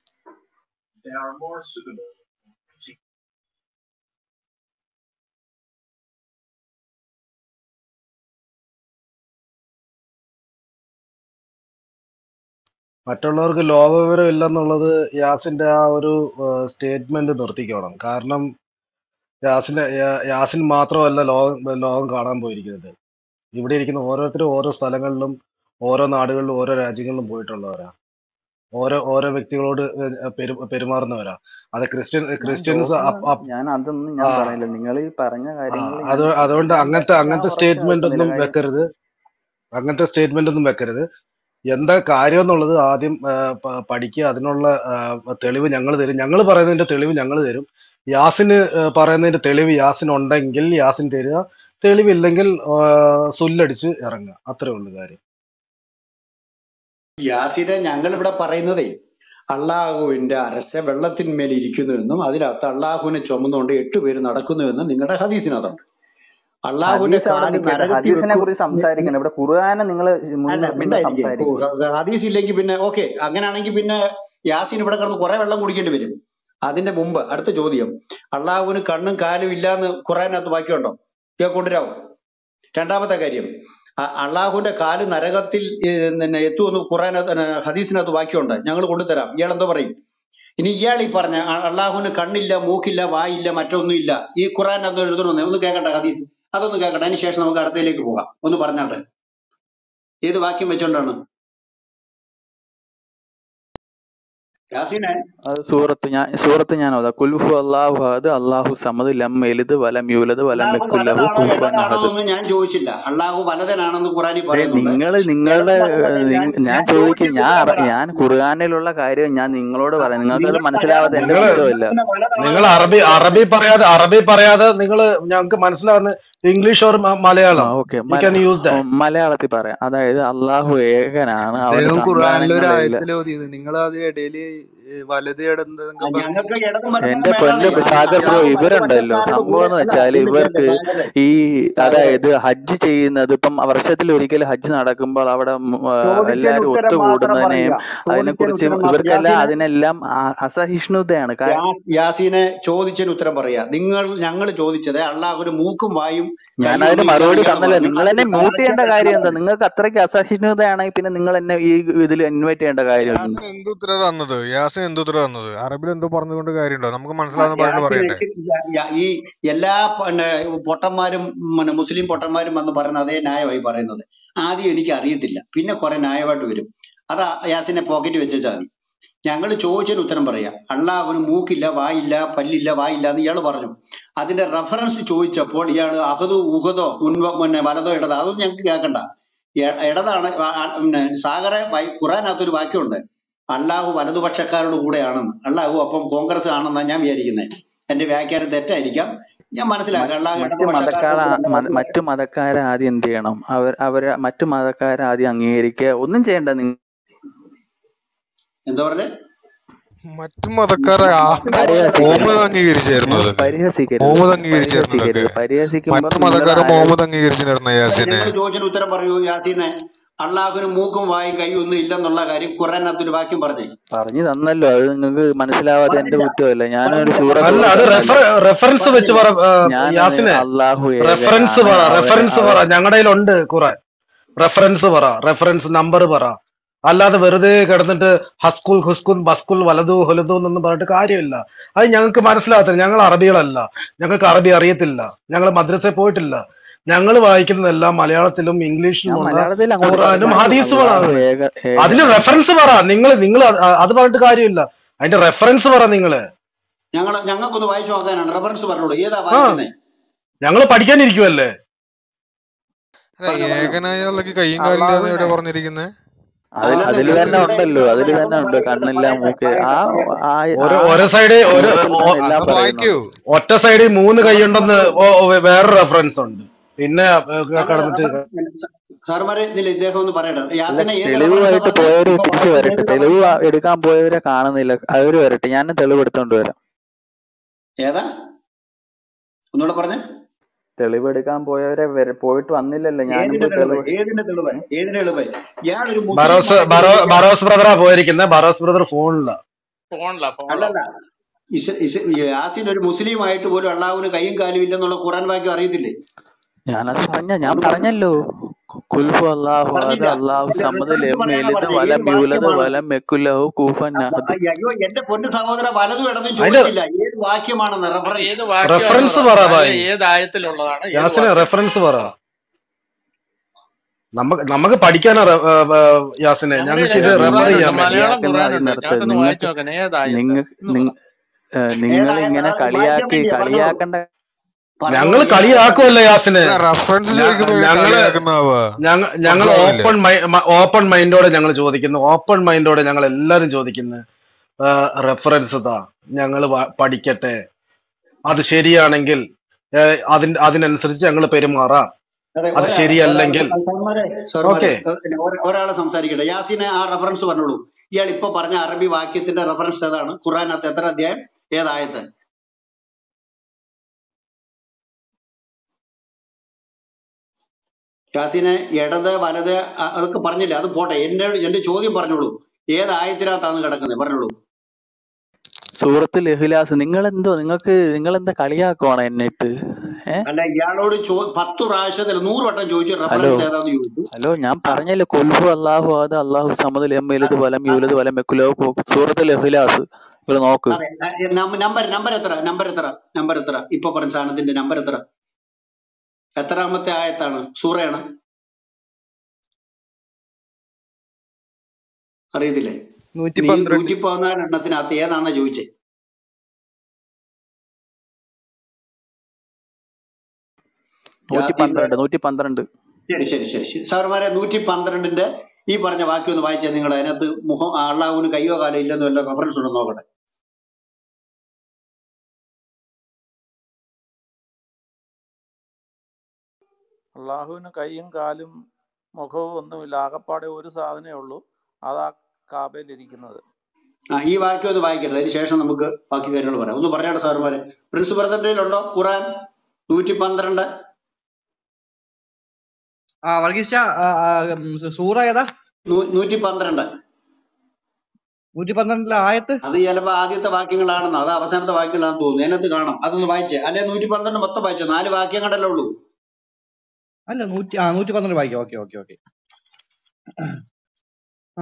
Speaker 5: മറ്റുള്ളവർക്ക് ലോകവിവരം ഇല്ലെന്നുള്ളത് യാസിന്റെ ആ ഒരു സ്റ്റേറ്റ്മെന്റ് നിർത്തിക്കോണം കാരണം യാസിന്റെ യാ- യാസിൻ മാത്രമല്ല ലോകം ലോകം കാണാൻ പോയിരിക്കുന്നത് ഇവിടെ ഇരിക്കുന്ന ഓരോരുത്തരും ഓരോ സ്ഥലങ്ങളിലും ഓരോ നാടുകളിലും ഓരോ രാജ്യങ്ങളിലും പോയിട്ടുള്ളവരാ ഓരോ ഓരോ വ്യക്തികളോട് ഏഹ് പെരു പെരുമാറുന്നവരാ അത് ക്രിസ്ത്യൻ
Speaker 1: ഞാൻ
Speaker 5: ക്രിസ്ത്യൻസ്
Speaker 1: ലോകം
Speaker 5: അപ്- അപ്-
Speaker 1: ഞാൻ അതൊന്നും
Speaker 5: ആ
Speaker 1: ഞാൻ പറയില്ല നിങ്ങൾ ഈ പറഞ്ഞ
Speaker 5: ആ,
Speaker 1: കാര്യങ്ങൾ
Speaker 5: അത്
Speaker 1: ഞാൻ
Speaker 5: അതുകൊണ്ട്
Speaker 1: ഞാൻ
Speaker 5: അങ്ങനത്തെ
Speaker 1: ഞാൻ
Speaker 5: അങ്ങനത്തെ
Speaker 1: ഉറച്ചു
Speaker 5: സ്റ്റേറ്റ്മെന്റ്
Speaker 1: നിൽക്കുന്നില്ല
Speaker 5: ഒന്നും
Speaker 1: കാര്യം
Speaker 5: വെക്കരുത് അങ്ങനത്തെ സ്റ്റേറ്റ്മെന്റ് ഒന്നും വെക്കരുത് എന്താ കാര്യം എന്നുള്ളത് ആദ്യം ആ, പ- പഠിക്കുക അതിനുള്ള ആ, തെളിവ് ഞങ്ങൾ തരും ഞങ്ങൾ പറയുന്നതിന്റെ തെളിവ് ഞങ്ങൾ തരും യാസിന് ഏഹ് പറയുന്നതിന്റെ തെളിവ് യാസിന് ഉണ്ടെങ്കിൽ യാസിൻ തരിക തെളിവില്ലെങ്കിൽ ആഹ് സുല്ലടിച്ച് ഇറങ്ങുക അത്രേ ഉള്ളു കാര്യം
Speaker 2: യാസിനെ ഞങ്ങൾ ഇവിടെ പറയുന്നതേ അള്ളാഹുവിന്റെ അരസ വെള്ളത്തിന്മേൽ ഇരിക്കുന്നുവെന്നും അതിനകത്ത് അള്ളാഹുവിനെ ചുമന്നുകൊണ്ട് എട്ടുപേര് നടക്കുന്നുവെന്നും നിങ്ങളുടെ ഹദീസിനകത്തുണ്ട് അള്ളാഹുവിന്റെ
Speaker 1: ഹദീസ് അവിടെ
Speaker 2: കാല്
Speaker 1: നിൽക്കട്ടെ
Speaker 2: നരകത്തിൽ
Speaker 1: ഹദീസിനെ
Speaker 2: വെക്കും
Speaker 1: കുറിച്ച് സംസാരിക്കണം ഇവിടെ ഖുർആനെ നിങ്ങൾ
Speaker 2: അല്ല
Speaker 1: മുൻനിർത്തുന്ന
Speaker 2: മിണ്ടായിരിക്കും
Speaker 1: സംസാരിക്കുക
Speaker 2: ഹദീസ് ഇല്ലെങ്കിൽ പിന്നെ ഓക്കെ അങ്ങനെയാണെങ്കിൽ പിന്നെ യാസീൻ ഇവിടെ കിടന്ന് കുറെ വെള്ളം കുടിക്കേണ്ടി വരും അതിന്റെ മുമ്പ് അടുത്ത ചോദ്യം അള്ളാഹുവിന് കണ്ണും കാലും ഇല്ലാന്ന് ഖുറാനകത്ത് വാക്യമുണ്ടോ ഇയാൾ കൊണ്ടുവരാവോ രണ്ടാമത്തെ കാര്യം അ- അള്ളാഹുവിന്റെ കാല് നരകത്തിൽ ഏർ, പിന്നെ എത്തുമെന്ന് ഖുറാനകത്ത് ഏർ, ഹദീസിനകത്ത് വാക്യമുണ്ട് ഞങ്ങൾ കൊണ്ടുതരാം ഇയാൾ എന്തോ പറയും ഇനി ഇയാൾ ഈ പറഞ്ഞ അ- അള്ളാഹുവിന് കണ്ണില്ല മൂക്കില്ല വായില്ല മറ്റൊന്നുമില്ല ഈ ഖുറാനകത്ത് എഴുതണമെന്ന് ഒന്ന് കേൾക്കട്ടെ ഹദീസ് അതൊന്ന് കേൾക്കട്ടെ അതിന് ശേഷം നമുക്ക് അടുത്തതിലേക്ക് പോകാം ഒന്ന് പറഞ്ഞാട്ടെ ഏത് വാക്യം വെച്ചോണ്ടാണ് യാസീനെ
Speaker 1: അത് സൂറത്ത് ഞാൻ സൂറത്ത് ഞാൻ ഓതാ കുൽഹു അള്ളാഹു അത് അള്ളാഹു സമദ് ലം എലിത് വലം യൂലത് വലം
Speaker 2: അള്ളാഹു
Speaker 1: മെക്കുല്ലഹു
Speaker 2: വലതാണോ
Speaker 1: കുഫൻ
Speaker 2: ഇടതാണോ
Speaker 1: അഹദ്
Speaker 2: എന്നൊന്നും ഞാൻ ചോദിച്ചില്ല അള്ളാഹു വലതനാണെന്ന് ഖുറാനി
Speaker 1: ഏ
Speaker 2: പറയുന്നുണ്ട്
Speaker 1: നിങ്ങൾ നിങ്ങളുടെ
Speaker 2: ഇടത് വലത് ഞാൻ
Speaker 1: നിങ്ങ- ഞാൻ
Speaker 2: ഞാൻ
Speaker 1: ചോദിക്കും
Speaker 2: ചോദിച്ചത്
Speaker 1: ഞാൻ
Speaker 2: ഉത്തരം
Speaker 1: അറ-
Speaker 2: പറ
Speaker 1: ഞാൻ ഖുർആാനിലുള്ള കാര്യം ഞാൻ നിങ്ങളോട് പറയാം നിങ്ങൾക്കത്
Speaker 2: നിങ്ങൾ
Speaker 1: മനസ്സിലാവാത്ത എന്റെ
Speaker 5: നിങ്ങള്
Speaker 1: കുറ്റമല്ല
Speaker 2: വലതാണോ
Speaker 5: നിങ്ങൾ അറബി അറബി പറയാതെ അറബി പറയാതെ നിങ്ങൾ ഞങ്ങൾക്ക് മനസ്സിലാവുന്ന ഇംഗ്ലീഷ് ഓർ മ-
Speaker 1: ആ
Speaker 5: Malayalam
Speaker 1: okay
Speaker 5: you can use that
Speaker 1: മലയാളത്തിൽ പറയാം അതായത് അള്ളാഹു ഏകനാണ് അവന്
Speaker 6: അദ്ദേഹം ഖുർആനിലെ ഒരു
Speaker 1: സന്താനങ്ങളില്ല
Speaker 6: ആയത്തിൽ ഓതിയത് നിങ്ങൾ അത് ഇടയില് വലത് ഇടന്നൊക്കെ പറഞ്ഞ്
Speaker 2: ഞങ്ങൾക്ക് ഇടതും വലതും
Speaker 1: എന്റെ പൊന്ന്
Speaker 2: വേണ്ടാന്നേ
Speaker 1: സാഗർ ബ്രോ
Speaker 2: അള്ളാഹു
Speaker 1: ഇവരുണ്ടല്ലോ
Speaker 2: വലതുപക്ഷക്കാരുടെ
Speaker 1: സംഭവം
Speaker 2: കൂടെ
Speaker 1: എന്ന്
Speaker 2: അല്ല
Speaker 1: വെച്ചാൽ
Speaker 2: എന്ന് കേൾക്ക്
Speaker 1: ഇവർക്ക്
Speaker 2: സാഗരെ
Speaker 1: ഈ
Speaker 2: സാഗരെ
Speaker 1: അതായത് ഹജ്ജ് ചെയ്യുന്നത് ഇപ്പം വർഷത്തിൽ ഒരിക്കൽ ഹജ്ജ് നടക്കുമ്പോൾ അവിടെ ഉം, ആ,
Speaker 2: ചോദിച്ചതിന്
Speaker 1: എല്ലാവരും
Speaker 2: ഉത്തരം മാത്രം
Speaker 1: ഒത്തുകൂടുന്നതിനെയും
Speaker 2: പറയുക ചോദിച്ചതിന്
Speaker 1: അതിനെക്കുറിച്ച്
Speaker 2: ഉത്തരം മാത്രം
Speaker 1: ഇവർക്കെല്ലാം
Speaker 2: യാസീനെ
Speaker 1: അതിനെല്ലാം ആ- അസഹിഷ്ണുതയാണ് കാര്യം
Speaker 2: യാ- യാസീനെ ചോദിച്ചതിന് ഉത്തരം പറയാ നിങ്ങൾ ഞങ്ങൾ ചോദിച്ചത് അള്ളാഹുവിന് മൂക്കും വായും
Speaker 1: ഞാൻ
Speaker 2: കൈയും
Speaker 1: അതിന്
Speaker 2: ഒന്നും ഇല്ല
Speaker 1: മറുപടി
Speaker 2: ഇയാൾ
Speaker 1: തന്നല്ലോ
Speaker 2: പറഞ്ഞു
Speaker 1: നിങ്ങൾ എന്നെ
Speaker 2: അതിന്
Speaker 1: മ്യൂട്ട് ചെയ്യേണ്ട
Speaker 2: സാധിക്കാത്ത
Speaker 1: കാര്യം എന്താ
Speaker 2: ഉത്തരം
Speaker 1: നിങ്ങൾക്ക് അത്രയ്ക്ക് അസഹിഷ്ണുതയാണെങ്കിൽ പിന്നെ നിങ്ങൾ എന്നെ ഈ ഇതിൽ ഇൻവൈറ്റ് ചെയ്യേണ്ട കാര്യം
Speaker 7: യാസിൻ
Speaker 1: എന്താ
Speaker 7: എന്ത് ഉത്തര തന്നത് യാസിൻ എന്ത് ഉത്തര തന്നത് അറബിൽ എന്തോ പറഞ്ഞുകൊണ്ട് കാര്യമുണ്ടോ നമുക്ക്
Speaker 2: ആ,
Speaker 7: മനസ്സിലാവുന്ന പാട്ടിന്
Speaker 2: യാസീനെ
Speaker 7: പറയണ്ടേ
Speaker 2: യ- ഈ എല്ലാ പിന്നെ പൊട്ടന്മാരും പിന്നെ മുസ്ലിം പൊട്ടന്മാരും വന്ന് പറയുന്ന അതേ ന്യായമായി പറയുന്നത് ആദ്യം എനിക്ക് അറിയത്തില്ല പിന്നെ കുറെ ന്യായമായിട്ട് വരും അതാ യാസിനെ പോക്കറ്റ് വെച്ചാൽ മതി ഞങ്ങൾ ചോദിച്ചതിന് ഉത്തരം പറയാ അള്ളാഹുവിന് മൂക്കില്ല വായില്ല പല്ലില്ല വായില്ല എന്ന് ഇയാൾ പറഞ്ഞു അതിന്റെ റെഫറൻസ് ചോദിച്ചപ്പോൾ ഇയാൾ അഹദോ ഉഹദോ മുൻപ പിന്നെ വലതോ ഇടതോ അതൊന്നും ഞങ്ങൾക്ക് കേൾക്കണ്ട എ- ഇടതാണ് ആ- ആ- പിന്നെ സാഗറെ വൈ- ഖുറാനകത്തൊരു വാക്യമുണ്ട് അള്ളാഹു വലതുപക്ഷക്കാരുടെ കൂടെയാണെന്ന് അള്ളാഹു അപ്പം കോൺഗ്രസ് ആണെന്നാണ് ഞാൻ വിചാരിക്കുന്നത് എന്റെ വ്യാഖ്യാനം തെറ്റായിരിക്കാം ഞാൻ മനസ്സിലാക്കാം അള്ളാഹു
Speaker 1: മറ്റ്
Speaker 2: ഇടതുപക്ഷക്കാരുടെ
Speaker 1: മതക്കാർ
Speaker 2: കൂടെ മനസ്സിലാക്കാം
Speaker 1: മറ്റു മതക്കാരെ ആദ്യം എന്ത് ചെയ്യണം അവർ അവര് മറ്റു മതക്കാരെ ആദ്യം അംഗീകരിക്കുക ഒന്നും ചെയ്യണ്ട നിങ്ങൾ
Speaker 2: എന്താ പറഞ്ഞേ
Speaker 7: മറ്റു മതക്കാരെ
Speaker 2: മറ്റു
Speaker 7: ആദ്യം
Speaker 1: പരിഹസിക്കരുത്
Speaker 7: മുഹമ്മദ് അംഗീകരിച്ചായിരുന്നു
Speaker 1: നിങ്ങൾ
Speaker 7: അതൊക്കെ
Speaker 1: പരിഹസിക്കരുത്
Speaker 7: മുഹമ്മദ് അംഗീകരിച്ചായിരുന്നു
Speaker 1: പരിഹസിക്കരുത്
Speaker 7: അതൊക്കെ
Speaker 1: പരിഹസിക്കുമ്പോൾ
Speaker 7: മറ്റു
Speaker 1: നിങ്ങൾ
Speaker 7: മതക്കാരെ
Speaker 1: ആരും
Speaker 7: മുഹമ്മദ് അംഗീകരിച്ചിരുന്ന യാസിനെ
Speaker 2: ഞങ്ങൾ ചോദിച്ചതിന് ഉത്തരം പറയൂ യാസീനെ അള്ളാഹുവിന് മൂക്കും വായും കൈയും ഒന്നും ഇല്ലെന്നുള്ള കാര്യം ഖുറാനകത്തൊരു വാക്യം പറഞ്ഞേ
Speaker 1: പറഞ്ഞു തന്നല്ലോ അത് നിങ്ങൾക്ക് മനസ്സിലാവാതെ എന്റെ
Speaker 2: പറഞ്ഞില്ല
Speaker 1: കുറ്റമല്ല ഞാനൊരു
Speaker 2: പറഞ്ഞില്ല
Speaker 1: സൂറത്ത്
Speaker 5: അല്ല
Speaker 1: ഓതി
Speaker 5: അത്
Speaker 1: തന്നല്ലോ
Speaker 5: റെഫർ റെഫറൻസ് വെച്ച്
Speaker 2: പറഞ്ഞില്ല
Speaker 5: പറ ആ,
Speaker 1: ഞാൻ
Speaker 5: യാസിനെ
Speaker 1: അള്ളാഹു
Speaker 5: റെഫറൻസ്
Speaker 1: ഏകനാണ്
Speaker 5: പറ
Speaker 1: അവര്
Speaker 5: റെഫറൻസ്
Speaker 1: അവർ
Speaker 5: പറ ഞങ്ങളുടെ കയ്യിലുണ്ട് ഖുറാൻ റെഫറൻസ് പറ റെഫറൻസ് നമ്പർ പറ അല്ലാതെ വെറുതെ കിടന്നിട്ട് ഹസ്കുൽ ഹുസ്കുൽ ബസ്കുൽ വലതു ഹൊലതു എന്നൊന്നും പറഞ്ഞിട്ട് കാര്യമില്ല അത് ഞങ്ങൾക്ക് മനസ്സിലാകത്തില്ല ഞങ്ങൾ അറബികളല്ല ഞങ്ങൾക്ക് അറബി അറിയത്തില്ല ഞങ്ങൾ മദ്രസയിൽ പോയിട്ടില്ല ഞങ്ങൾ വായിക്കുന്നതെല്ലാം മലയാളത്തിലും
Speaker 1: ഞാൻ
Speaker 5: ഇംഗ്ലീഷിലുമുള്ള
Speaker 1: മലയാളത്തിൽ അങ്ങോട്ട്
Speaker 5: ഖുറാനും
Speaker 1: പറഞ്ഞു
Speaker 5: ഹദീസുകളാണ്
Speaker 1: അള്ളാഹു ഏക
Speaker 5: അതിന്
Speaker 1: ഏകനാണ്
Speaker 5: റെഫറൻസ് പറ നിങ്ങൾ നിങ്ങൾ അത് പറഞ്ഞിട്ട് കാര്യമില്ല അതിന്റെ റെഫറൻസ് പറ നിങ്ങള്
Speaker 2: ഞങ്ങൾ ഞങ്ങൾക്കൊന്ന് വായിച്ചു നോക്കാനാണ് റെഫറൻസ് പറഞ്ഞോളൂ ഏതാ
Speaker 5: ആ
Speaker 2: വായിക്കുന്നേ
Speaker 5: ഞങ്ങൾ പഠിക്കാനിരിക്കുവല്ലേ
Speaker 7: അല്ല
Speaker 2: പറഞ്ഞോ പറഞ്ഞോ
Speaker 7: ഏകനായ ആൾക്ക് കയ്യും കാലില്ലാന്ന് എവിടെ
Speaker 2: അള്ളാഹുവിനെ
Speaker 7: പറഞ്ഞിരിക്കുന്നത്
Speaker 1: അതിൽ
Speaker 2: അല്ലെന്ന്
Speaker 1: അതിൽ
Speaker 2: നിങ്ങൾ
Speaker 1: തന്നെ
Speaker 2: ഇവിടെ
Speaker 1: ഉണ്ടല്ലോ അതിൽ
Speaker 2: ഇവിടെ
Speaker 1: തന്നെ ഉണ്ട്
Speaker 2: പറയട്ടെ
Speaker 1: കണ്ണില്ല
Speaker 2: പറയട്ടെ
Speaker 1: മൂക്ക് ആ
Speaker 2: പറയട്ടെ പറയട്ടെ
Speaker 1: ആ
Speaker 5: ഒരു
Speaker 1: ആ
Speaker 5: ഒരു സൈഡ് ഒരു
Speaker 1: സൂറത്തിൽ
Speaker 5: ഒ-
Speaker 1: തന്നെ എല്ലാം
Speaker 7: അതൊന്ന് വായിക്കൂ
Speaker 1: പറയുന്നുണ്ട്
Speaker 5: ഒറ്റ സൈഡിൽ മൂന്ന് കൈയുണ്ടെന്ന് ഓ- ഓ- വേറെ റെഫറൻസ് ഉണ്ട് പിന്നെ ഏർ
Speaker 2: അല്ല
Speaker 5: കടന്നിട്ട്
Speaker 2: റെഫറൻസ് സാറുമാരെ ഇതിൽ ഇദ്ദേഹം ഒന്ന് പറയട്ടെ
Speaker 1: അല്ല
Speaker 2: യാസിനെ ഏത് റെഫറൻസാ
Speaker 1: തെളിവുമായിട്ട്
Speaker 2: പറഞ്ഞത്
Speaker 1: പോയവര്
Speaker 2: ഇപ്പൊ
Speaker 1: തിരിച്ചു
Speaker 2: പറഞ്ഞത്
Speaker 1: വരട്ടെ
Speaker 2: ഏത്
Speaker 1: തെളിവ്
Speaker 2: റെഫറൻസാ
Speaker 1: എടുക്കാൻ പോയവരെ കാണുന്നില്ല അവര് വരട്ടെ ഞാൻ തെളിവ് എടുത്തോണ്ട് വരാം
Speaker 2: ഏതാ ഒന്നുകൂടെ പറഞ്ഞേ
Speaker 1: തെളിവ് എടുക്കാൻ പോയവരെ വര- പോയിട്ട് വന്നില്ലല്ലോ ഞാനും
Speaker 2: ഏതിന്റെ
Speaker 1: പോയി
Speaker 2: തെളിവ്
Speaker 1: തെളിവ്
Speaker 2: ഏതിന്റെ തെളിവ്
Speaker 1: ഉം?
Speaker 2: ഏതിന്റെ തെളിവ് ഇയാളൊരു മുസ്ലിം
Speaker 5: ബറോസ്
Speaker 2: ആയിട്ട്
Speaker 5: ബറോ
Speaker 2: ഇയാൾ
Speaker 5: ബറോസ് ബ്രദറാ പോയിരിക്കുന്നത് ബറോസ് ബ്രദർ ഫോണില്ല
Speaker 4: ഫോണിലാ ഫോണിലാ
Speaker 2: അല്ലല്ല ഇസ് ഇസ് യാസിൻ ഒരു മുസ്ലിം ആയിട്ട് പോലും അള്ളാഹുവിന് കൈയും കാലും ഇല്ലെന്നുള്ള ഖുറാൻ വാക്യം അറിയത്തില്ലേ
Speaker 1: ഞാനത് പറഞ്ഞ ഞാൻ
Speaker 2: ഒന്ന് പറഞ്ഞു
Speaker 1: പറഞ്ഞല്ലോ കുൽഹു അള്ളാഹു അത്
Speaker 2: പറഞ്ഞില്ല
Speaker 1: അള്ളാഹു
Speaker 2: ഇതിന്റെ
Speaker 1: സമദ്
Speaker 2: റെഫറൻസ്
Speaker 1: ലം
Speaker 2: പറയാനാ
Speaker 1: യലിദ്
Speaker 2: പറഞ്ഞത്
Speaker 1: വലം
Speaker 2: ഏത്
Speaker 1: യൂലദ്
Speaker 2: വാക്യമാണ്
Speaker 1: വലം മെക്കുലഹു കൂഫൻ
Speaker 2: അ-
Speaker 1: അഹദ്
Speaker 2: അ- അയ്യോ എന്റെ പൊന്നു സഹോദര വലതും ഇടതും
Speaker 5: അതിന്റെ
Speaker 2: ചോദിച്ചില്ല ഏത് വാക്യമാണെന്ന്
Speaker 4: അത്
Speaker 2: റെഫറൻസ്
Speaker 4: ഏത് വാക്യമാണെന്ന്
Speaker 5: റെഫറൻസ്
Speaker 4: പറ
Speaker 5: പറ
Speaker 4: അല്ല
Speaker 5: ഭായി
Speaker 4: ഏത് ആയത്തിലുള്ളതാണ് ഏത്
Speaker 5: യാസിന്
Speaker 4: വാക്യം
Speaker 5: റെഫറൻസ് പറ നമുക്ക് നമുക്ക് പഠിക്കാനാ റെ- ഏർ ഏർ യാസിനെ
Speaker 4: നമ്മുടെ
Speaker 5: ഞങ്ങൾക്ക്
Speaker 4: കയ്യിൽ
Speaker 5: ഇത്
Speaker 1: നിങ്ങൾ
Speaker 5: റെഫർ
Speaker 4: ഖുറാനുണ്ട്
Speaker 5: ചെയ്യാൻ വേണ്ടി
Speaker 4: മലയാളം
Speaker 1: കളിയാക്കുന്ന
Speaker 4: ഖുറാനുണ്ട്
Speaker 1: അതിനർത്ഥം
Speaker 4: ഞങ്ങൾക്കൊന്ന് വായിച്ചു
Speaker 1: നിങ്ങൾക്ക്
Speaker 4: നോക്കാൻ ഏതായത്ത്
Speaker 1: നിങ്ങൾ
Speaker 4: എന്ന് പറ
Speaker 1: നിങ്ങൾ
Speaker 2: ഏതാ
Speaker 1: ഇങ്ങനെ
Speaker 2: വാക്യം
Speaker 1: കളിയാക്കി
Speaker 2: വേണ്ടിയാ പറഞ്ഞോളൂ
Speaker 1: കളിയാക്കേണ്ട
Speaker 5: ഞങ്ങൾ
Speaker 2: പറഞ്ഞോളൂ ഏതാ വാക്യം
Speaker 5: കളിയാക്കുമല്ലോ യാസിന്
Speaker 7: അല്ല റെഫറൻസ്
Speaker 5: ഞ-
Speaker 7: ചോദിക്കുമ്പോ ഇവര്
Speaker 5: ഞങ്ങള്
Speaker 7: കളിയാക്കുന്നാവാ
Speaker 5: ഞങ്ങൾ ഞങ്ങൾ
Speaker 7: മനസ്സിലാവില്ലേ
Speaker 5: ഓപ്പൺ ഓപ്പൺ മൈൻഡോടെ ഞങ്ങൾ ചോദിക്കുന്നു ഓപ്പൺ മൈൻഡോടെ ഞങ്ങൾ എല്ലാരും ചോദിക്കുന്നു റെഫറൻസ് താ ഞങ്ങൾ പഠിക്കട്ടെ അത് ശരിയാണെങ്കിൽ ഏഹ്, അതിന് അതിനനുസരിച്ച് ഞങ്ങൾ പെരുമാറാം
Speaker 2: അതെ
Speaker 5: അത്
Speaker 2: ഒരാ ഒരാളെ
Speaker 5: ശരിയല്ലെങ്കിൽ
Speaker 2: സാറുമാരെ സാറുമാരെ
Speaker 5: ഓക്കെ
Speaker 2: ഒ- ഒരാളെ സംസാരിക്കട്ടെ യാസിനെ ആ റെഫറൻസ് പറഞ്ഞോളൂ ഇയാൾ ഇപ്പൊ പറഞ്ഞ അറബി വാക്യത്തിന്റെ റെഫറൻസ് ഏതാണ് ഖുറാനകത്ത് എത്ര അധ്യായം ഏതായത് യാസിനെ ഇടത് വലത് അ- അതൊക്കെ പറഞ്ഞില്ല അത് പോട്ടെ എന്റെ എന്റെ ചോദ്യം പറഞ്ഞോളൂ ഏത് ആയത്തിനകത്താണ് കിടക്കുന്നത് പറഞ്ഞോളൂ
Speaker 1: സൂറത്തുൽ ഇഖ്ലാസ് നിങ്ങൾ എന്തോ നിങ്ങൾക്ക് നിങ്ങൾ എന്താ കളിയാക്കുവാണ് എന്നിട്ട് ഏ
Speaker 2: അല്ല ഇയാളോട് ചോ പത്ത് പ്രാവശ്യത്തിൽ നൂറ് വട്ടം ചോദിച്ചു
Speaker 1: ഹലോ
Speaker 2: റെഫറൻസ് ഏതാന്ന് ചോദിച്ചു
Speaker 1: ഹലോ ഞാൻ
Speaker 2: ആ
Speaker 1: പറഞ്ഞല്ലോ കൊൽഹു അള്ളാഹു അത് അള്ളാഹു സമദ് ലം യലിദ് വലം
Speaker 2: ആ,
Speaker 1: യൂലദ് വലം യക്കുലോ സൂറത്തുൽ ഇഖ്ലാസ് നിങ്ങൾ നോക്ക്
Speaker 2: അതെ നമ്പർ നമ്പർ എത്ര നമ്പർ എത്ര നമ്പർ എത്ര ഇപ്പൊ പറഞ്ഞ സാധനത്തിന്റെ നമ്പർ എത്ര എത്രാമത്തെ ആയത്താണ് സൂറയാണ് അറിയത്തില്ലേ
Speaker 6: നൂറ്റി
Speaker 2: നീ
Speaker 6: പന്ത്രണ്ട്
Speaker 2: നൂറ്റി പതിനാല് എണ്ണത്തിനകത്ത് ഏതാന്നാ ചോദിച്ചേ
Speaker 1: നൂറ്റി
Speaker 2: യാ- ഈ
Speaker 1: പന്ത്രണ്ട് നൂറ്റി പന്ത്രണ്ട്
Speaker 2: ശരി ശരി ശരി ശരി സാറുമാരെ നൂറ്റി പന്ത്രണ്ടിന്റെ ഈ പറഞ്ഞ വാക്യം ഒന്ന് വായിച്ചാൽ നിങ്ങൾ അതിനകത്ത് മുഖം അള്ളാഹുവിന് കയ്യോ കാലോ ഇല്ലെന്ന് വല്ല റെഫറൻസ് ഉണ്ടോ നോക്കട്ടെ
Speaker 8: അള്ളാഹുവിന് കൈയും കാലും മുഖവും ഒന്നുമില്ല ആകപ്പാടെ ഒരു സാധനമേ ഉള്ളൂ അതാ കാബയിലിരിക്കുന്നത്
Speaker 2: ആ ഈ വാക്യം ഒന്ന് വായിക്കട്ടെ അതിന് ശേഷം നമുക്ക് ബാക്കി കാര്യങ്ങൾ പറയാം ഒന്ന് പറഞ്ഞാട്ടെ സാറുമാരെ പ്രിൻസ് ബ്രദറിന്റെ ഖുറാൻ നൂറ്റി പന്ത്രണ്ട്
Speaker 9: ആ വർഗീസ് ചാ, ആ, ആ, ഉം, സൂറ ഏതാ
Speaker 2: നൂ- നൂറ്റി പന്ത്രണ്ട്
Speaker 9: നൂറ്റി പന്ത്രണ്ടിലെ ആയത്ത്
Speaker 2: അത് ചിലപ്പോ ആദ്യത്തെ വാക്യങ്ങളാണെന്നോ അത് അവസാനത്തെ വാക്യങ്ങളാണെന്ന് തോന്നുന്നു അതിനകത്ത് കാണാം അതൊന്ന് വായിച്ചേ അല്ലെ നൂറ്റി പന്ത്രണ്ട് മൊത്തം വായിച്ചോ നാല് വാക്യം കണ്ടല്ലേ ഉള്ളൂ
Speaker 9: അല്ല നൂറ്റി ആ നൂറ്റി പന്ത്രണ്ട് വായിക്കാം ഓക്കെ ഓക്കെ ഓക്കെ ആ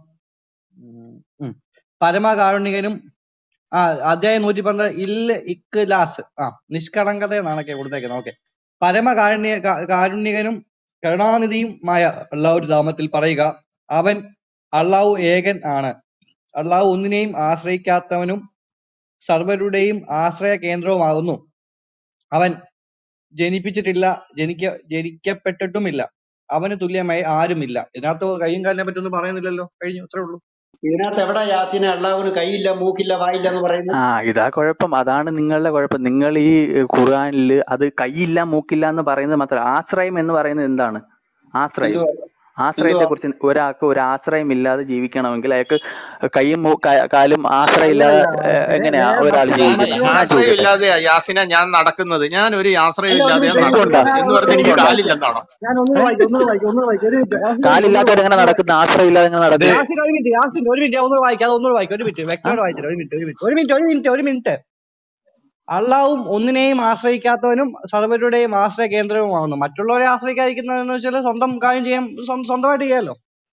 Speaker 9: ഉം, ഉം. പരമകാരുണികനും ആ അധ്യായം നൂറ്റി പന്ത്രണ്ട് ഇല്ല ഇക്ക് ലാസ് ആ നിഷ്കളങ്കത എന്നാണൊക്കെ കൊടുത്തേക്കുന്നത് ഓക്കെ പരമകാരുണ്യ കാ- കാരുണ്യകനും കരുണാനിധിയുമായ അള്ളാഹു നാമത്തിൽ പറയുക അവൻ അള്ളാഹു ഏകൻ ആണ് അള്ളാഹു ഒന്നിനെയും ആശ്രയിക്കാത്തവനും സർവരുടെയും ആശ്രയ കേന്ദ്രവുമാകുന്നു അവൻ ജനിപ്പിച്ചിട്ടില്ല ജനിക്ക ജനിക്കപ്പെട്ടിട്ടുമില്ല അവന് തുല്യമായി ആരുമില്ല ഇതിനകത്ത് കയ്യും കാലിനെ പറ്റൊന്നും പറയുന്നില്ലല്ലോ കഴിഞ്ഞു അത്രേ ഉള്ളൂ
Speaker 2: ഇതിനകത്ത് എവിടെ യാസിനെ അള്ളാഹുവിന് കൈയില്ല മൂക്കില്ല വായില്ല എന്ന് പറയുന്നത്
Speaker 1: ആ ഇതാ കുഴപ്പം അതാണ് നിങ്ങളുടെ കുഴപ്പം നിങ്ങൾ ഈ ഖുർആനിൽ അത് കൈയില്ല മൂക്കില്ല എന്ന് പറയുന്നത് മാത്രം ആശ്രയം എന്ന് പറയുന്നത് എന്താണ് ആശ്രയം
Speaker 2: എന്തുവാ
Speaker 1: ആശ്രയത്തെ
Speaker 2: എന്തുവാ
Speaker 1: കുറിച്ച് ഒരാൾക്ക് ഒരു ആശ്രയം ഇല്ലാതെ ജീവിക്കണമെങ്കിൽ അയാൾക്ക് കൈയും മൂ- കാ- കാലും ആശ്രയം ഇല്ലാതെ
Speaker 9: അല്ലല്ല
Speaker 1: ഏഹ്,
Speaker 9: ദേ
Speaker 1: എങ്ങനെയാ
Speaker 9: ദേ
Speaker 1: ഒരാൾ
Speaker 9: മറ്റു
Speaker 4: ഞാൻ
Speaker 1: ജീവിക്കുന്നത്
Speaker 9: മറ്റു
Speaker 1: ഞാൻ
Speaker 4: ആശ്രയം
Speaker 1: ചോദിക്കട്ടെ
Speaker 4: ഇല്ലാതെയാ യാസിന ഞാൻ നടക്കുന്നത് ഞാൻ ഒരു ആശ്രയം
Speaker 9: അല്ല ഒരു
Speaker 4: ഇല്ലാതെയാ
Speaker 9: മിനിറ്റ് ഒരു
Speaker 1: എന്തുകൊണ്ടാ
Speaker 9: മിനിറ്റ്
Speaker 4: നടക്കുന്നത്
Speaker 9: ഞാൻ
Speaker 4: എന്ന് പറഞ്ഞ് എനിക്ക്
Speaker 1: എന്തുകൊണ്ടാ
Speaker 4: കാലില്ലെന്നാണോ
Speaker 9: ഞാൻ ഒന്നുകൂടെ വായിക്കാം ഒന്നുകൂടെ വായിക്കാം ഒന്നുകൂടെ വായിക്കാം ഒരു മിനിറ്റ് യാസിൻ ഒരു മിനിറ്റ് ഒന്നുകൂടെ
Speaker 1: കാലില്ലാത്തവർ എങ്ങനെ
Speaker 9: ഒന്നുകൂടെ
Speaker 1: നടക്കുന്ന ആശ്രയം ഇല്ലാതെ എങ്ങനെ
Speaker 5: ദേ,
Speaker 1: നടക്കും
Speaker 9: യാസിൻ ഒരു മിനിറ്റ് യാസിൻ ഒരു മിനിറ്റ് ഒന്നുകൂടെ വായിക്കാം അത് ഒന്നുകൂടെ വായിക്കാം ഒരു മിനിറ്റ്
Speaker 1: ആ
Speaker 9: വ്യക്തമായിട്ട് വായിച്ചില്ല ഒരു മിനിറ്റ് ഒരു മിനിറ്റ് ഒരു മിനിറ്റ് ഒരു മിനിറ്റ് ഒരു മിനിറ്റ് അള്ളാഹും ഒന്നിനെയും ആശ്രയിക്കാത്തവനും സർവരുടെയും ആശ്രയ കേന്ദ്രവുമാകുന്നു മറ്റുള്ളവരെ ആശ്രയിക്കാതിരിക്കുന്നതെന്ന് വെച്ചാൽ സ്വന്തം കാര്യം ചെയ്യാൻ സ്വ- സ്വന്തമായിട്ട് ചെയ്യാലോ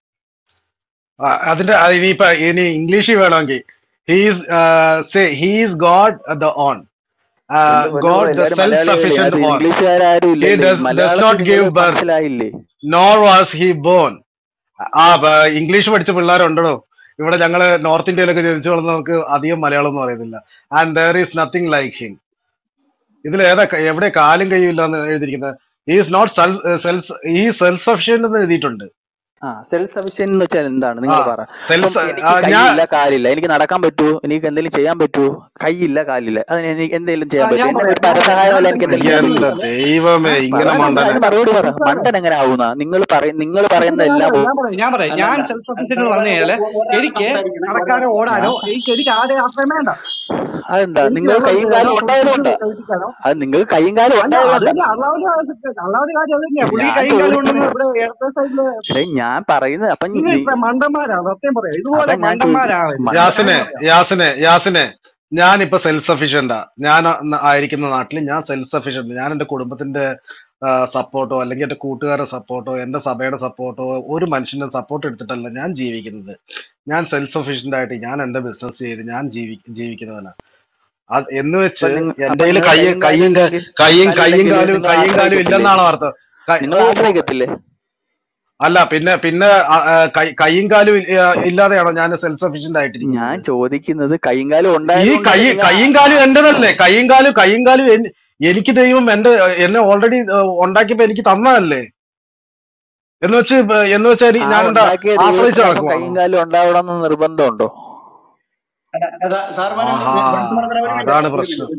Speaker 5: ആ, അതിന്റെ അത് ഇനിയിപ്പോ ഇനി ഇംഗ്ലീഷിൽ വേണമെങ്കിൽ he's say he's god the on
Speaker 1: എന്റെ പൊന്നു
Speaker 5: ഗോഡ് ദ
Speaker 1: എല്ലാരും
Speaker 5: സെൽഫ്
Speaker 1: മലയാളികളല്ലേ അത്
Speaker 5: സഫിഷ്യന്റ് ഓൺ
Speaker 1: ഇംഗ്ലീഷുകാരും
Speaker 5: ഹി
Speaker 1: ഇല്ലല്ലേ
Speaker 5: ഡസ് ഡസ്
Speaker 1: മലയാളത്തിൽ
Speaker 5: നോട്ട്
Speaker 1: നിങ്ങൾ
Speaker 5: ഗിവ് ബർത്ത്
Speaker 1: മനസ്സിലായില്ലേ
Speaker 5: നോർ വാസ് ഹി ബോൺ ആ ബ- ഇംഗ്ലീഷ് പഠിച്ച പിള്ളേരുണ്ടോ ഇവിടെ ഞങ്ങള് നോർത്ത് ഇന്ത്യയിലൊക്കെ ജനിച്ചു വളർന്ന നമുക്ക് അധികം മലയാളം ഒന്നും അറിയത്തില്ല and there is nothing like him ഇതിൽ ഏതാ ക- എവിടെ കാലും കൈയും ഇല്ലാന്ന് എഴുതിയിരിക്കുന്നത് ഈസ് നോട്ട് സെൽഫ് ഈ സെൽഫ് സഫിഷ്യന്റ് എന്ന് എഴുതിയിട്ടുണ്ട്
Speaker 1: ആ സെൽഫ് സഫിഷ്യൻ എന്ന് വെച്ചാൽ എന്താണ്
Speaker 5: ആ
Speaker 1: നിങ്ങൾ പറ ഇപ്പം
Speaker 5: സെൽഫ്
Speaker 1: എനിക്ക്
Speaker 5: ഞാൻ
Speaker 1: കൈയില്ല കാലില്ല എനിക്ക് നടക്കാൻ പറ്റുമോ എനിക്ക് എന്തെങ്കിലും ചെയ്യാൻ പറ്റുമോ കൈയില്ല കാലില്ല അതിന് എനിക്ക് എന്തെങ്കിലും
Speaker 9: ആ
Speaker 1: ചെയ്യാൻ പറ്റുമോ
Speaker 9: ഞാൻ
Speaker 1: എന്നെ
Speaker 9: പറയാം
Speaker 1: ഒരു
Speaker 9: ഞാൻ പറയാം ഞാൻ
Speaker 1: പരസഹായമല്ല എനിക്ക്
Speaker 9: സെൽഫ്
Speaker 1: എന്തെങ്കിലും ചെയ്യാൻ
Speaker 5: എന്റെ
Speaker 1: പറ്റുമോ
Speaker 5: ദൈവമേ
Speaker 1: ആ
Speaker 5: ഇങ്ങനെ
Speaker 1: പറ
Speaker 5: മണ്ടനെ
Speaker 1: അതിന് മറുപടി പറ
Speaker 9: സെൽഫ്
Speaker 1: മണ്ടൻ എങ്ങനെ ആവുന്ന നിങ്ങൾ പറയും നിങ്ങൾ പറയുന്ന
Speaker 9: ഞാൻ
Speaker 1: എല്ലാം
Speaker 9: പറയാം ഞാൻ പറയാം ഞാൻ പറയാം ഞാൻ
Speaker 2: അല്ലല്ല
Speaker 9: സെൽഫ് സഫിഷ്യന്റ് എന്ന് പറഞ്ഞു കഴിഞ്ഞാല്
Speaker 2: ഒരാൾ
Speaker 9: എനിക്ക്
Speaker 2: സംസാരിക്കണം ഒരാൾ
Speaker 9: നടക്കാനോ ഓടാനോ
Speaker 1: ഞാൻ
Speaker 9: എനിക്ക് എനിക്ക് ആരുടെ ആശ്രയം വേണ്ട
Speaker 1: അതെന്താ
Speaker 9: എനിക്ക്
Speaker 1: നിങ്ങൾ
Speaker 9: വേറെ
Speaker 1: കൈയും
Speaker 9: ഏതോ
Speaker 1: കാലും
Speaker 9: ഫുഡ്
Speaker 1: ഉണ്ടായതുകൊണ്ടാ
Speaker 9: കഴിപ്പിക്കാനോ
Speaker 1: അത് നിങ്ങൾ കൈയും കാലും
Speaker 9: അല്ല അത്
Speaker 1: ഉണ്ടായതുകൊണ്ടാ
Speaker 9: തന്നെ അള്ളാഹുവിന്റെ അള്ളാഹുവിന്റെ കാര്യം അത് തന്നെയാ പുള്ളിക്ക്
Speaker 1: ഞാൻ
Speaker 9: കൈയും കാലും
Speaker 1: ചോദിക്കുന്നത്
Speaker 9: ഉണ്ടെന്ന് ഇവിടെ ഇടത്തെ സൈഡില്
Speaker 1: എടേ ഞാൻ പറയുന്നത് അപ്പം
Speaker 9: നിങ്ങൾ
Speaker 1: നീ
Speaker 9: ഇപ്പൊ മണ്ടന്മാരാ സത്യം പറയാം ഇതുപോലെ
Speaker 1: അതാ ഞാൻ ചോദിക്കുന്നത്
Speaker 9: മണ്ടന്മാരാവരുത്
Speaker 1: മണ്ടൻ
Speaker 5: യാസിനെ
Speaker 9: സത്യം പറയാം
Speaker 5: യാസിനെ യാസിനെ ഞാനിപ്പോ സെൽഫ് സഫീഷ്യന്റാ ഞാൻ ന- ആയിരിക്കുന്ന നാട്ടിൽ ഞാൻ സെൽഫ് സഫീഷ്യന്റ് ഞാൻ എന്റെ കുടുംബത്തിന്റെ സപ്പോർട്ടോ അല്ലെങ്കിൽ എന്റെ കൂട്ടുകാരുടെ സപ്പോർട്ടോ എന്റെ സഭയുടെ സപ്പോർട്ടോ ഒരു മനുഷ്യന്റെ സപ്പോർട്ട് എടുത്തിട്ടല്ല ഞാൻ ജീവിക്കുന്നത് ഞാൻ സെൽഫ് സഫീഷ്യന്റ് ആയിട്ട് ഞാൻ എന്റെ ബിസിനസ് ചെയ്ത് ഞാൻ ജീവി ജീവിക്കുന്നവനാ അത് എന്ന്
Speaker 1: അപ്പൊ
Speaker 5: വെച്ച്
Speaker 1: നിങ്ങ
Speaker 5: എന്റെ
Speaker 1: അപ്പൊ
Speaker 5: കയ്യിൽ
Speaker 1: നിങ്ങൾ
Speaker 5: കയ്യും
Speaker 1: കൈയും കാലും
Speaker 5: കയ്യും ക-
Speaker 1: ഇല്ലെങ്കിൽ
Speaker 5: കയ്യും കയ്യും
Speaker 1: കാലില്ലെങ്കിൽ
Speaker 5: കാലും
Speaker 1: നിങ്ങൾ
Speaker 5: കയ്യും കാലും
Speaker 1: ആശ്രയിക്കത്തില്ലേ
Speaker 5: ഇല്ലെന്നാണ് അർത്ഥം ക-
Speaker 1: നിങ്ങൾ
Speaker 5: ഓ ഓ
Speaker 1: ആശ്രയിക്കത്തില്ലേ
Speaker 5: അല്ല പിന്നെ പിന്നെ ആ, ആ, കൈ- കയ്യും കാലും ഇ- ആ, ഇല്ലാതെയാണോ ഞാൻ സെൽഫ് സഫീഷ്യന്റ്
Speaker 1: ഞാൻ
Speaker 5: ആയിട്ടിരിക്കുന്നത്
Speaker 1: ചോദിക്കുന്നത് കൈയും കാലും
Speaker 5: ഈ
Speaker 1: ഉണ്ടായത്
Speaker 5: കൈ
Speaker 1: കൊണ്ടല്ലേ നിങ്ങൾ
Speaker 5: കയ്യും കാലും എന്റേതല്ലേ കയ്യും കാലും കയ്യും കാലും എൻ- എനിക്ക് ദൈവം എന്റെ എന്നെ ഓൾറെഡി ഉണ്ടാക്കിയപ്പോ എനിക്ക് തന്നതല്ലേ എന്ന് വെച്ച് ഇപ്പൊ- എന്ന് വെച്ചാൽ
Speaker 1: ആ
Speaker 5: ഞാൻ എന്താ
Speaker 1: ഉണ്ടാക്കിയ
Speaker 5: ആശ്രയിച്ച്
Speaker 1: ദൈവത്തിന് അപ്പൊ
Speaker 5: നടക്കുവാണോ
Speaker 1: കൈയും കാലും ഉണ്ടാവണമെന്ന് നിർബന്ധമുണ്ടോ
Speaker 2: സാർമാരെ
Speaker 5: ആഹാ
Speaker 2: ബ്രൺസ് ബ്രദറെ ഒരു മിനിറ്റ്
Speaker 5: അതാണ്
Speaker 2: ഒരു മിനിറ്റ്
Speaker 5: പ്രശ്നം
Speaker 2: ഒരു മിനിറ്റ്